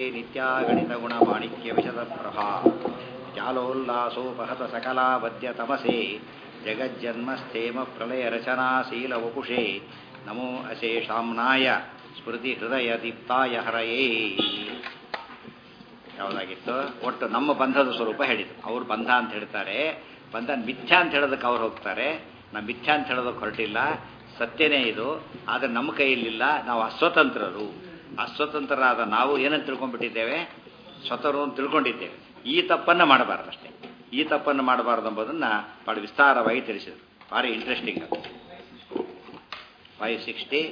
नित्यागणितगुणमाणिक्यविशदप्रभा जालोल्लासोपहत सकलावद्य तमसे जगज्जन्मस्थेम प्रलयरचनाशीलवपुषे नमो अशेषाम्नाय ಸ್ಮೃತಿಹೃದಯದೀಪ್ತಾಯ ಹರಯೇ ಯಾವುದಾಗಿತ್ತು ಒಟ್ಟು ನಮ್ಮ ಬಂಧದ ಸ್ವರೂಪ ಹೇಳಿದ್ರು ಅವ್ರು ಬಂಧ ಅಂತ ಹೇಳ್ತಾರೆ ಬಂಧ ಮಿಥ್ಯಾ ಅಂತ ಹೇಳೋದಕ್ಕೆ ಅವ್ರು ಹೋಗ್ತಾರೆ ನಾವು ಮಿಥ್ಯಾ ಅಂತ ಹೇಳೋದಕ್ಕೆ ಹೊರಟಿಲ್ಲ ಸತ್ಯನೇ ಇದು ಆದರೆ ನಮ್ಮ ಕೈಯಲ್ಲಿಲ್ಲ ನಾವು ಅಸ್ವತಂತ್ರರು ಅಸ್ವತಂತ್ರರಾದ ನಾವು ಏನಂತ ತಿಳ್ಕೊಂಡ್ಬಿಟ್ಟಿದ್ದೇವೆ ಸ್ವತರು ಅಂತ ತಿಳ್ಕೊಂಡಿದ್ದೇವೆ ಈ ತಪ್ಪನ್ನು ಮಾಡಬಾರ್ದು ಅಷ್ಟೇ ಈ ತಪ್ಪನ್ನು ಮಾಡಬಾರ್ದು ಎಂಬುದನ್ನು ಭಾಳ ವಿಸ್ತಾರವಾಗಿ ತಿಳಿಸಿದರು ಭಾರಿ ಇಂಟ್ರೆಸ್ಟಿಂಗ್ ಅದು ಫೈವ್ ಸಿಕ್ಸ್ಟಿ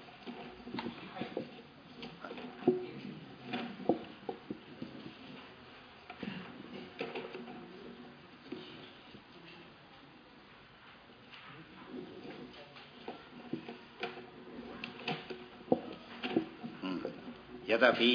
ಯದಪಿ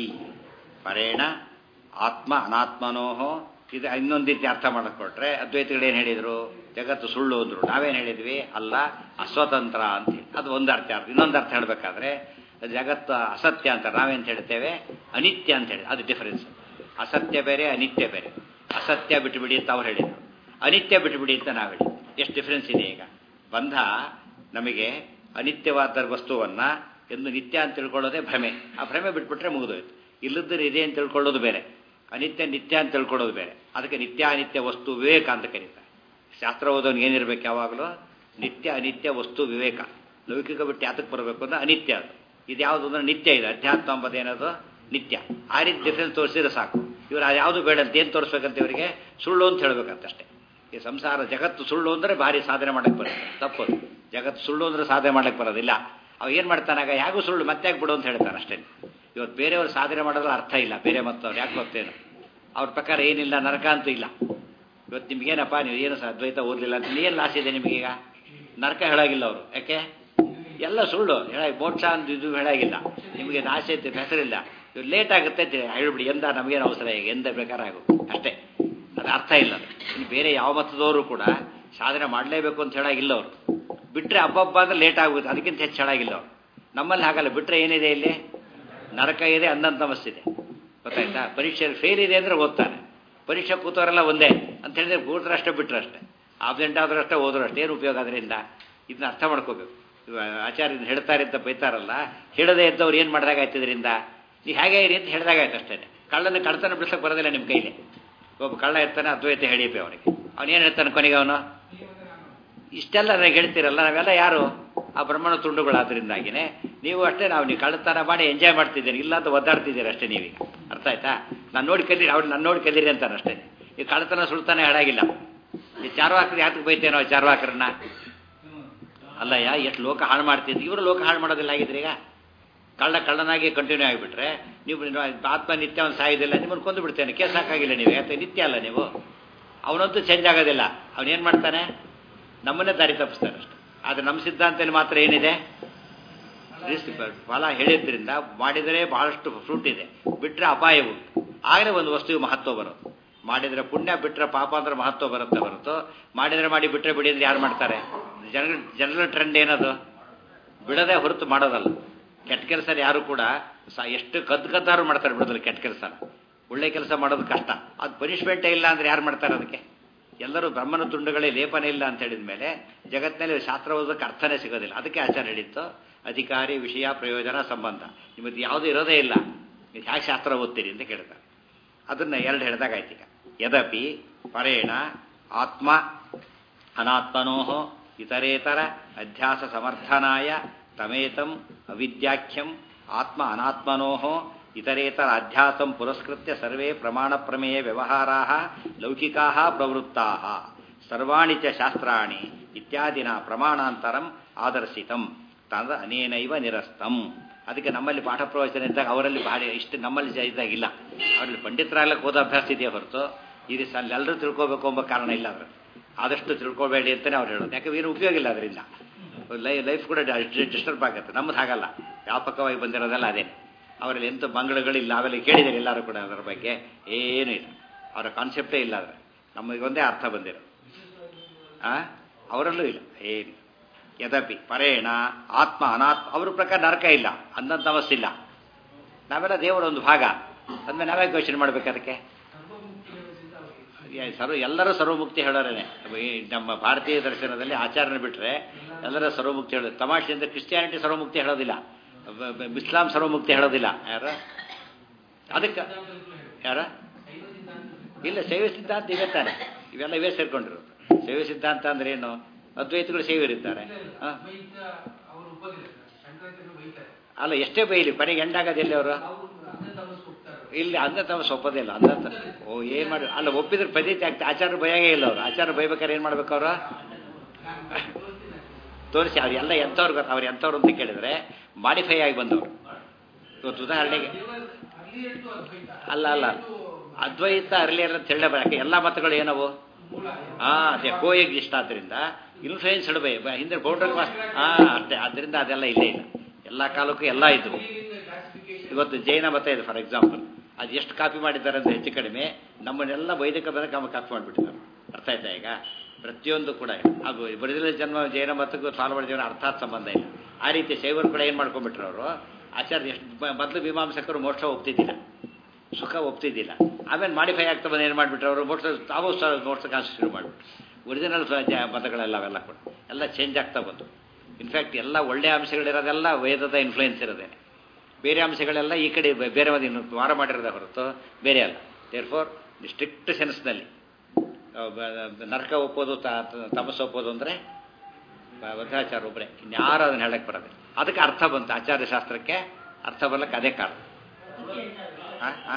ಪರೇಣ ಆತ್ಮ ಅನಾತ್ಮನೋಹೋ ಇದು ಇನ್ನೊಂದು ರೀತಿ ಅರ್ಥ ಮಾಡಿಕೊಟ್ರೆ ಅದ್ವೈತಗಳು ಏನು ಹೇಳಿದರು ಜಗತ್ತು ಸುಳ್ಳು ಅಂದರು ನಾವೇನು ಹೇಳಿದ್ವಿ ಅಲ್ಲ ಅಸ್ವತಂತ್ರ ಅಂತ ಅದು ಒಂದು ಅರ್ಥ ಅರ್ಥ ಇನ್ನೊಂದು ಅರ್ಥ ಹೇಳಬೇಕಾದ್ರೆ ಜಗತ್ತು ಅಸತ್ಯ ಅಂತ ನಾವೇಂತ ಹೇಳ್ತೇವೆ ಅನಿತ್ಯ ಅಂತ ಹೇಳಿ ಅದು ಡಿಫರೆನ್ಸ್ ಅಸತ್ಯ ಬೇರೆ ಅನಿತ್ಯ ಬೇರೆ ಅಸತ್ಯ ಬಿಟ್ಟುಬಿಡಿ ಅಂತ ಅವ್ರು ಹೇಳಿದರು ಅನಿತ್ಯ ಬಿಟ್ಟುಬಿಡಿ ಅಂತ ನಾವು ಹೇಳಿದ್ವಿ ಎಷ್ಟು ಡಿಫರೆನ್ಸ್ ಇದೆ ಈಗ ಬಂಧ ನಮಗೆ ಅನಿತ್ಯವಾದ ವಸ್ತುವನ್ನು ಎಂದು ನಿತ್ಯ ಅಂತ ತಿಳ್ಕೊಳ್ಳೋದೇ ಭ್ರಮೆ ಆ ಭ್ರಮೆ ಬಿಟ್ಬಿಟ್ರೆ ಮುಗಿದೋಯ್ತು ಇಲ್ಲದ್ರೆ ಇದೆ ಅಂತ ತಿಳ್ಕೊಳ್ಳೋದು ಬೇರೆ ಅನಿತ್ಯ ನಿತ್ಯ ಅಂತ ತಿಳ್ಕೊಳ್ಳೋದು ಬೇರೆ ಅದಕ್ಕೆ ನಿತ್ಯ ಅನಿತ್ಯ ವಸ್ತು ವಿವೇಕ ಅಂತ ಕರೀತಾರೆ ಶಾಸ್ತ್ರ ಓದೋನು ಏನಿರ್ಬೇಕು ಯಾವಾಗಲೂ ನಿತ್ಯ ಅನಿತ್ಯ ವಸ್ತು ವಿವೇಕ ಲೌಕಿಕ ಬಿಟ್ಟು ಯಾತಕ್ಕೆ ಬರಬೇಕು ಅಂದ್ರೆ ಅನಿತ್ಯ ಅದು ಇದು ಯಾವುದು ಅಂದ್ರೆ ನಿತ್ಯ ಇದೆ ಅಧ್ಯಾತ್ಮ ಅಂಬದೇನದು ನಿತ್ಯ ಆ ರೀತಿ ಡಿಫ್ರೆನ್ಸ್ ತೋರಿಸಿದ್ರೆ ಸಾಕು ಇವರು ಯಾವುದು ಬೇಡ ಅಂತ ಏನು ತೋರಿಸ್ಬೇಕಂತ ಇವರಿಗೆ ಸುಳ್ಳು ಅಂತ ಹೇಳ್ಬೇಕಂತಷ್ಟೇ ಈ ಸಂಸಾರ ಜಗತ್ತು ಸುಳ್ಳು ಅಂದರೆ ಭಾರಿ ಸಾಧನೆ ಮಾಡಕ್ಕೆ ಬರುತ್ತೆ ತಪ್ಪದು ಜಗತ್ತು ಸುಳ್ಳು ಅಂದ್ರೆ ಸಾಧನೆ ಮಾಡಕ್ಕೆ ಬರೋದಿಲ್ಲ ಅವ ಏನು ಮಾಡ್ತಾನಾಗ ಯಾಗೂ ಸುಳ್ಳು ಮತ್ತೆ ಯಾಕೆ ಬಿಡು ಅಂತ ಹೇಳ್ತಾನೆ ಅಷ್ಟೇ ಇವತ್ತು ಬೇರೆಯವರು ಸಾಧನೆ ಮಾಡೋದ್ರ ಅರ್ಥ ಇಲ್ಲ ಬೇರೆ ಮತ್ತವ್ರು ಯಾಕೆ ಗೊತ್ತೇನು ಅವ್ರ ಪ್ರಕಾರ ಏನಿಲ್ಲ ನರಕ ಅಂತೂ ಇಲ್ಲ ಇವತ್ತು ನಿಮ್ಗೇನಪ್ಪ ನೀವು ಏನು ಅದ್ವೈತ ಓದಲಿಲ್ಲ ಅಂತ ಏನು ಲಾಸ್ ಇದೆ ನಿಮಗೀಗ ನರಕ ಹೇಳಾಗಿಲ್ಲ ಅವರು ಯಾಕೆ ಎಲ್ಲ ಸುಳ್ಳು ಹೇಳ ಮೋಕ್ಷ ಅಂತ ಇದು ಹೇಳಾಗಿಲ್ಲ ನಿಮಗೆ ನಾಶ ಐತೆ ಹೆಸರಿಲ್ಲ ಇವ್ರು ಲೇಟ್ ಆಗುತ್ತೆ ಹೇಳ್ಬಿಡಿ ಎಂದ ನಮಗೇನು ಅವಸರ ಈಗ ಎಂದ ಪ್ರಕಾರ ಆಗು ಅಷ್ಟೇ ಅದು ಅರ್ಥ ಇಲ್ಲ ಇನ್ನು ಬೇರೆ ಯಾವ ಮತದವರು ಕೂಡ ಸಾಧನೆ ಮಾಡಲೇಬೇಕು ಅಂತ ಹೇಳಾಗಿಲ್ಲ ಅವರು ಬಿಟ್ಟರೆ ಹಬ್ಬಬ್ಬ ಅಂದ್ರೆ ಲೇಟ್ ಆಗುತ್ತೆ ಅದಕ್ಕಿಂತ ಹೆಚ್ಚು ಹೇಳಾಗಿಲ್ಲ ಅವರು ನಮ್ಮಲ್ಲಿ ಹಾಗಲ್ಲ ಬಿಟ್ಟರೆ ಏನಿದೆ ಇಲ್ಲಿ ನರಕ ಇದೆ ಅನ್ನಂತ ತಮಸ್ಸಿದೆ ಗೊತ್ತಾಯ್ತಾ ಪರೀಕ್ಷೆ ಫೇಲ್ ಇದೆ ಅಂದರೆ ಓದ್ತಾನೆ ಪರೀಕ್ಷೆ ಕೂತವರೆಲ್ಲ ಒಂದೇ ಅಂತ ಹೇಳಿದ್ರೆ ಕೂತ್ರೆ ಅಷ್ಟೇ ಬಿಟ್ಟರೆ ಅಷ್ಟೇ ಆಬ್ಸೆಂಟ್ ಆದ್ರೂ ಅಷ್ಟೇ ಹೋದ್ರು ಅಷ್ಟೇ ಏನು ಉಪಯೋಗ ಅದರಿಂದ ಇದನ್ನ ಅರ್ಥ ಮಾಡ್ಕೋಬೇಕು ಆಚಾರ್ಯ ಹೇಳ್ತಾರೆ ಅಂತ ಬೈತಾರಲ್ಲ ಹೇಳದೇ ಇದ್ದವ್ರು ಏನು ಮಾಡಿದಾಗ ಆಯ್ತು ಇದರಿಂದ ನೀವು ಹೇಗೆ ಇರಿ ಅಂತ ಹೇಳಿದಾಗ ಆಯ್ತು ಅಷ್ಟೇ ಕಳ್ಳನ ಕಳ್ತನ ಬಿಡ್ಸಕ್ಕೆ ಬರೋದಿಲ್ಲ ನಿಮ್ಮ ಕೈಲಿ ಒಬ್ಬ ಕಳ್ಳ ಇರ್ತಾನೆ ಅದ್ವೈತ ಹೇಳಿಪಿ ಅವನಿಗೆ ಅವನೇನು ಹೇಳ್ತಾನೆ ಕೊನೆಗೆ ಅವನು ಇಷ್ಟೆಲ್ಲ ನನಗೆ ಹೇಳ್ತೀರಲ್ಲ ನಾವೆಲ್ಲ ಯಾರು ಆ ಬ್ರಹ್ಮಣ ತುಂಡುಗಳಾದ್ರಿಂದಾಗಿನೇ ನೀವು ಅಷ್ಟೇ ನಾವು ನೀವು ಕಳ್ಳತನ ಮಾಡಿ ಎಂಜಾಯ್ ಮಾಡ್ತಿದ್ದೀರಿ ಇಲ್ಲ ಅಂತ ಒದ್ದಾಡ್ತಿದ್ದೀರಿ ಅಷ್ಟೇ ನೀವೀಗ ಅರ್ಥ ಆಯ್ತಾ ನಾನು ನೋಡಿ ಕಲೀರಿ ಅವ್ರು ನಾನು ನೋಡಿ ಕಲೀರಿ ಅಂತಾನೆ ಅಷ್ಟೇ ಈ ಕಳ್ಳತನ ಸುಳ್ತಾನೆ ಹಾಡಾಗಿಲ್ಲ ಈ ಚಾರ್ವಾಕರು ಯಾತಕ್ಕೆ ಬೈತೇನೋ ಚಾರ್ವಾಕರನ್ನ ಅಲ್ಲಯ್ಯ ಎಷ್ಟು ಲೋಕ ಹಾಳು ಮಾಡ್ತಿದ್ದು ಇವರು ಲೋಕ ಹಾಳು ಮಾಡೋದಿಲ್ಲ ಆಗಿದ್ರಿ ಈಗ ಕಳ್ಳ ಕಳ್ಳನಾಗಿ ಕಂಟಿನ್ಯೂ ಆಗಿಬಿಟ್ರೆ ನೀವು ಆತ್ಮ ನಿತ್ಯ ಒಂದು ಸಾಯೋದಿಲ್ಲ ನಿಮ್ಮನ್ನು ಕೊಂದು ಬಿಡ್ತೇನೆ ಕೇಸ್ ಹಾಕಾಗಿಲ್ಲ ನೀವು ಯಾಕೆ ನಿತ್ಯ ಅಲ್ಲ ನೀವು ಅವನಂತೂ ಚೇಂಜ್ ಆಗೋದಿಲ್ಲ ಅವನೇನು ಮಾಡ್ತಾನೆ ನಮ್ಮನ್ನೇ ದಾರಿ ತಪ್ಪಿಸ್ತಾರೆ ಅಷ್ಟೆ ಆದರೆ ನಮ್ಮ ಸಿದ್ಧಾಂತದಲ್ಲಿ ಮಾತ್ರ ಏನಿದೆ ಫಲ ಹೇಳಿದ್ರಿಂದ ಮಾಡಿದರೆ ಬಹಳಷ್ಟು ಫ್ರೂಟ್ ಇದೆ ಬಿಟ್ಟರೆ ಅಪಾಯ ಉಂಟು ಆಗಲೇ ಒಂದು ವಸ್ತುವಿಗೆ ಮಹತ್ವ ಬರೋದು ಮಾಡಿದರೆ ಪುಣ್ಯ ಬಿಟ್ಟರೆ ಪಾಪ ಅಂದ್ರೆ ಮಹತ್ವ ಬರುತ್ತೆ ಹೊರತು ಮಾಡಿದರೆ ಮಾಡಿ ಬಿಟ್ಟರೆ ಬಿಡಿ ಅಂದ್ರೆ ಯಾರು ಮಾಡ್ತಾರೆ ಜನ ಜನರಲ್ ಟ್ರೆಂಡ್ ಏನದು ಬಿಡದೆ ಹೊರತು ಮಾಡೋದಲ್ಲ ಕೆಟ್ಟ ಕೆಲಸ ಯಾರು ಕೂಡ ಸ ಎಷ್ಟು ಕದ್ದು ಕದ್ದಾರು ಮಾಡ್ತಾರೆ ಬಿಡೋದಿಲ್ಲ ಕೆಟ್ಟ ಕೆಲಸ ಒಳ್ಳೆ ಕೆಲಸ ಮಾಡೋದು ಕಷ್ಟ ಅದು ಪನಿಷ್ಮೆಂಟೇ ಇಲ್ಲ ಅಂದ್ರೆ ಯಾರು ಮಾಡ್ತಾರೆ ಅದಕ್ಕೆ ಎಲ್ಲರೂ ಬ್ರಹ್ಮನ ತುಂಡುಗಳೇ ಲೇಪನ ಇಲ್ಲ ಅಂತ ಹೇಳಿದ ಮೇಲೆ ಜಗತ್ತಿನಲ್ಲಿ ಶಾಸ್ತ್ರ ಓದೋದಕ್ಕೆ ಅರ್ಥನೇ ಸಿಗೋದಿಲ್ಲ ಅದಕ್ಕೆ ಆಚಾರ ಹೇಳಿತ್ತು ಅಧಿಕಾರಿ ವಿಷಯ ಪ್ರಯೋಜನ ಸಂಬಂಧ ನಿಮ್ಮದು ಯಾವುದೂ ಇರೋದೇ ಇಲ್ಲ ನೀವು ಹೇಗೆ ಶಾಸ್ತ್ರ ಓದ್ತೀರಿ ಅಂತ ಕೇಳ್ತಾರೆ ಅದನ್ನು ಎರಡು ಹೇಳಿದಾಗ ಆಯ್ತು ಈಗ ಯದಪಿ ಪರೇಣ ಆತ್ಮ ಅನಾತ್ಮನೋ ಇತರೇತರ ಅಧ್ಯಾಸ ಸಮರ್ಥನಾಯ ತಮೇತಂ ಅವಿದ್ಯಾಖ್ಯಂ ಆತ್ಮ ಅನಾತ್ಮನೋ ಇತರೇತರ ಅಧ್ಯಾಸಂ ಪುರಸ್ಕೃತ್ಯ ಸರ್ವೇ ಪ್ರಮಾಣ ಪ್ರಮೇಯ ವ್ಯವಹಾರಾ ಲೌಕಿಕಾ ಪ್ರವೃತ್ತಾ ಸರ್ವಾಣಿ ಚ ಶಾಸ್ತ್ರಾಣಿ ಇತ್ಯಾದಿನ ಪ್ರಮಾಣಾಂತರಂ ಆದರ್ಶಿತಂ ತದ ಅನೇನೈವ ನಿರಸ್ತಂ ಅದಕ್ಕೆ ನಮ್ಮಲ್ಲಿ ಪಾಠ ಪ್ರವಚನ ಇದ್ದಾಗ ಅವರಲ್ಲಿ ಭಾರಿ ಇಷ್ಟು ನಮ್ಮಲ್ಲಿ ಇದ್ದಾಗಿಲ್ಲ ಅವರಲ್ಲಿ ಪಂಡಿತರಾಗಲಿಕ್ಕೆ ಓದೋ ಅಭ್ಯಾಸ ಇದೆಯೇ ಹೊರತು ಇದು ಸಲ ಎಲ್ಲರೂ ತಿಳ್ಕೋಬೇಕು ಎಂಬ ಕಾರಣ ಇಲ್ಲ ಅದರಲ್ಲಿ ಆದಷ್ಟು ತಿಳ್ಕೊಬೇಡಿ ಅಂತಲೇ ಅವ್ರು ಹೇಳೋದು ಯಾಕಂದ್ರೆ ಏನು ಉಪಯೋಗ ಇಲ್ಲ ಅದರಿಂದ ಲೈ ಲೈಫ್ ಕೂಡ ಡಿಸ್ಟರ್ಬ್ ಆಗುತ್ತೆ ನಮ್ಮದು ಹಾಗಲ್ಲ ವ್ಯಾಪಕವಾಗಿ ಬಂದಿರೋದೆಲ್ಲ ಅದೇ ಅವರಲ್ಲಿ ಎಂಥ ಮಂಗಳಗಳಿಲ್ಲ ಅವೆಲ್ಲ ಕೇಳಿದ್ದಾರೆ ಎಲ್ಲರೂ ಕೂಡ ಅದರ ಬಗ್ಗೆ ಏನೂ ಇಲ್ಲ ಅವರ ಕಾನ್ಸೆಪ್ಟೇ ಇಲ್ಲ ಅದರ ನಮಗೆ ಒಂದೇ ಅರ್ಥ ಬಂದಿರೋ ಆ ಅವರಲ್ಲೂ ಇಲ್ಲ ಏನು ಯದಪಿ ಪರೇಣ ಆತ್ಮ ಅನಾತ್ಮ ಅವ್ರ ಪ್ರಕಾರ ನರಕ ಇಲ್ಲ ಅಂದಂತ ಅವಸ್ಥಿಲ್ಲ ನಾವೆಲ್ಲ ದೇವರ ಒಂದು ಭಾಗ ಅದ್ಮೇಲೆ ನಾವೇ ಕ್ವಶನ್ ಮಾಡ್ಬೇಕು ಅದಕ್ಕೆ ಏ, ಸರ್ವ ಎಲ್ಲರೂ ಸರ್ವಮುಕ್ತಿ ಹೇಳೋರೇನೆ ಈ ನಮ್ಮ ಭಾರತೀಯ ದರ್ಶನದಲ್ಲಿ ಆಚಾರನ ಬಿಟ್ಟರೆ ಎಲ್ಲರೂ ಸರ್ವಮುಕ್ತಿ ಹೇಳೋದು ತಮಾಷೆ ಅಂದರೆ ಕ್ರಿಸ್ಟಿಯಾನಿಟಿ ಸರ್ವಮುಕ್ತಿ ಹೇಳೋದಿಲ್ಲ ಬ- ಬ- ಇಸ್ಲಾಂ ಸರ್ವಮುಕ್ತಿ ಹೇಳೋದಿಲ್ಲ ಯಾರ ಅದಕ್ಕೆ ಯಾರ ಇಲ್ಲ ಶೈವ ಸಿದ್ಧಾಂತ ಇವೆ ತಾನೆ ಇವೆಲ್ಲ ಇವೇ ಸೇರ್ಕೊಂಡಿರೋದು ಶೈವ ಸಿದ್ಧಾಂತ ಅಂದ್ರೆ ಏನು ಅದ್ವೈತಗಳು ಶೈವರಿದ್ದಾರೆ ಹ? ಅವರು ಒಪ್ಪೋದಿಲ್ಲ ಶಂಕರಾಚಾರ್ಯರು ಬೈತಾರೆ ಅಲ್ಲ ಎಷ್ಟೇ ಬೈಲಿ ಕೊನೆಗೆ ಎಂಡಾಗದು ಎಲ್ಲಿ ಅವರು ಅವರು ಅಂಧ ತಮಸ್ಸು ಹೋಗ್ತಾರೆ ಇಲ್ಲಿ ಅಂದ ತಮ್ಮ ಒಪ್ಪೋದೇ ಇಲ್ಲ ಅಂದ ತ- ಓ ಏನು ಮಾಡಿ ಅಲ್ಲ ಒಪ್ಪಿದ್ರೆ ಪದ್ಧತಿ ಆಗ್ತದೆ ಆಚಾರ ಭಯಾಗೇ ಇಲ್ಲ ಅವರು ಆಚಾರ ಬೈಬೇಕಾದ್ರೆ ಏನು ಮಾಡ್ಬೇಕು ಅವರು ತೋರಿಸಿ ಅವ್ರು ಎಲ್ಲ ಎಂಥವ್ರು ಗೊತ್ತ ಅವ್ರು ಎಂಥವ್ರು ಅಂತ ಕೇಳಿದ್ರೆ ಮಾಡಿಫೈ ಆಗಿ ಬಂದವರು ಇವತ್ತು ಉದಾಹರಣೆಗೆ ಅಲ್ಲಿ ಹೇಳ್ತು ಅದ್ವೈತ ಅಲ್ಲ ಅಲ್ಲ ಅದ್ವೈತ ಅರ್ಲಿಯರ್ ಅಂತ ಹೇಳಲೇ ಯಾಕೆ ಎಲ್ಲ ಮತಗಳು ಏನವು ಮೂಲ ಹಾ ಅದೇ ಕೋ ಎಕ್ಸಿಸ್ಟ್ ಆದ್ದರಿಂದ ಇನ್ಫ್ಲೂಯೆನ್ಸ್ ಇಡಬೇ ಹಿಂದೆ ಬೌಂಡ್ರಿ ಹಾ ಅಷ್ಟೇ ಅದರಿಂದ ಅದೆಲ್ಲ ಇಲ್ಲೇ ಇಲ್ಲ ಎಲ್ಲ ಕಾಲಕ್ಕೂ ಎಲ್ಲ ಇದ್ವು ಕ್ಲಾಸಿಫಿಕೇಶನ್ ಇವತ್ತು ಜೈನ ಮತ ಇದೆ ಫಾರ್ ಎಕ್ಸಾಂಪಲ್ ಅದು ಎಷ್ಟು ಕಾಪಿ ಮಾಡಿದ್ದಾರೆ ಅಂತ ಹೆಚ್ಚು ಕಡಿಮೆ ನಮ್ಮನ್ನೆಲ್ಲ ವೈದಿಕ ಬಂದ ಕಾಮ ಕಾಪಿ ಮಾಡಿಬಿಟ್ಟಿದ್ದಾರೆ ಅರ್ಥ ಆಯ್ತಾ ಈಗ ಪ್ರತಿಯೊಂದು ಕೂಡ ಅದು ಬರೆದಿಲ್ಲ ಜನ್ಮ ಜೈನ ಮತಕ್ಕೂ ಸಾಲವಾಡ ಜೀವನ ಅರ್ಥಾತ್ ಸಂಬಂಧ ಇಲ್ಲ ಆ ರೀತಿ ಶೈವರು ಕೂಡ ಏನು ಮಾಡ್ಕೊಂಡ್ಬಿಟ್ರು ಅವರು ಆಚಾರ್ಯ ಎಷ್ಟು ಮೊದಲು ಮೀಮಾಂಸಕರು ಮೋಕ್ಷ ಒಪ್ತಿದ್ದಿಲ್ಲ ಸುಖ ಒಪ್ತಿದ್ದಿಲ್ಲ ಆಮೇಲೆ ಮಾಡಿಫೈ ಆಗ್ತಾ ಬಂದು ಏನು ಮಾಡಿಬಿಟ್ರು ಅವರು ಮೋಕ್ಷ ತಾವು ಸ ಮೋಕ್ಷ ಕಾನ್ಸ್ ಶುರು ಮಾಡಿಬಿಟ್ರು ಒರಿಜಿನಲ್ ಮತಗಳೆಲ್ಲ ಅವೆಲ್ಲ ಕೂಡ ಎಲ್ಲ ಚೇಂಜ್ ಆಗ್ತಾ ಬಂತು ಇನ್ಫ್ಯಾಕ್ಟ್ ಎಲ್ಲ ಒಳ್ಳೆಯ ಅಂಶಗಳಿರೋದೆಲ್ಲ ವೇದದ ಇನ್ಫ್ಲೂಯೆನ್ಸ್ ಇರೋದೇನೆ ಬೇರೆ ಅಂಶಗಳೆಲ್ಲ ಈ ಕಡೆ ಬೆ- ಬೇರೆ ಒಂದು ಇನ್ನು ವಾರ ಮಾಡಿರೋದೇ ಹೊರತು ಬೇರೆ ಅಲ್ಲ ದೇರ್ ಫೋರ್ ಸ್ಟ್ರಿಕ್ಟ್ ಸೆನ್ಸ್ನಲ್ಲಿ ನರಕ ಒಪ್ಪೋದು ತ- ತ- ತಮಸ್ಸು ಒಪ್ಪೋದು ಅಂದರೆ ವಧಾಚಾರ ಒಬ್ಬರೇ ಇನ್ಯಾರು ಅದನ್ನ ಹೇಳಕ್ಕೆ ಬರೋದಿಲ್ಲ ಅದಕ್ಕೆ ಅರ್ಥ ಬಂತು ಆಚಾರ್ಯ ಶಾಸ್ತ್ರಕ್ಕೆ ಅರ್ಥ ಬರ್ಲಿಕ್ಕೆ ಅದೇ ಕಾರಣ ಆ? ಆ?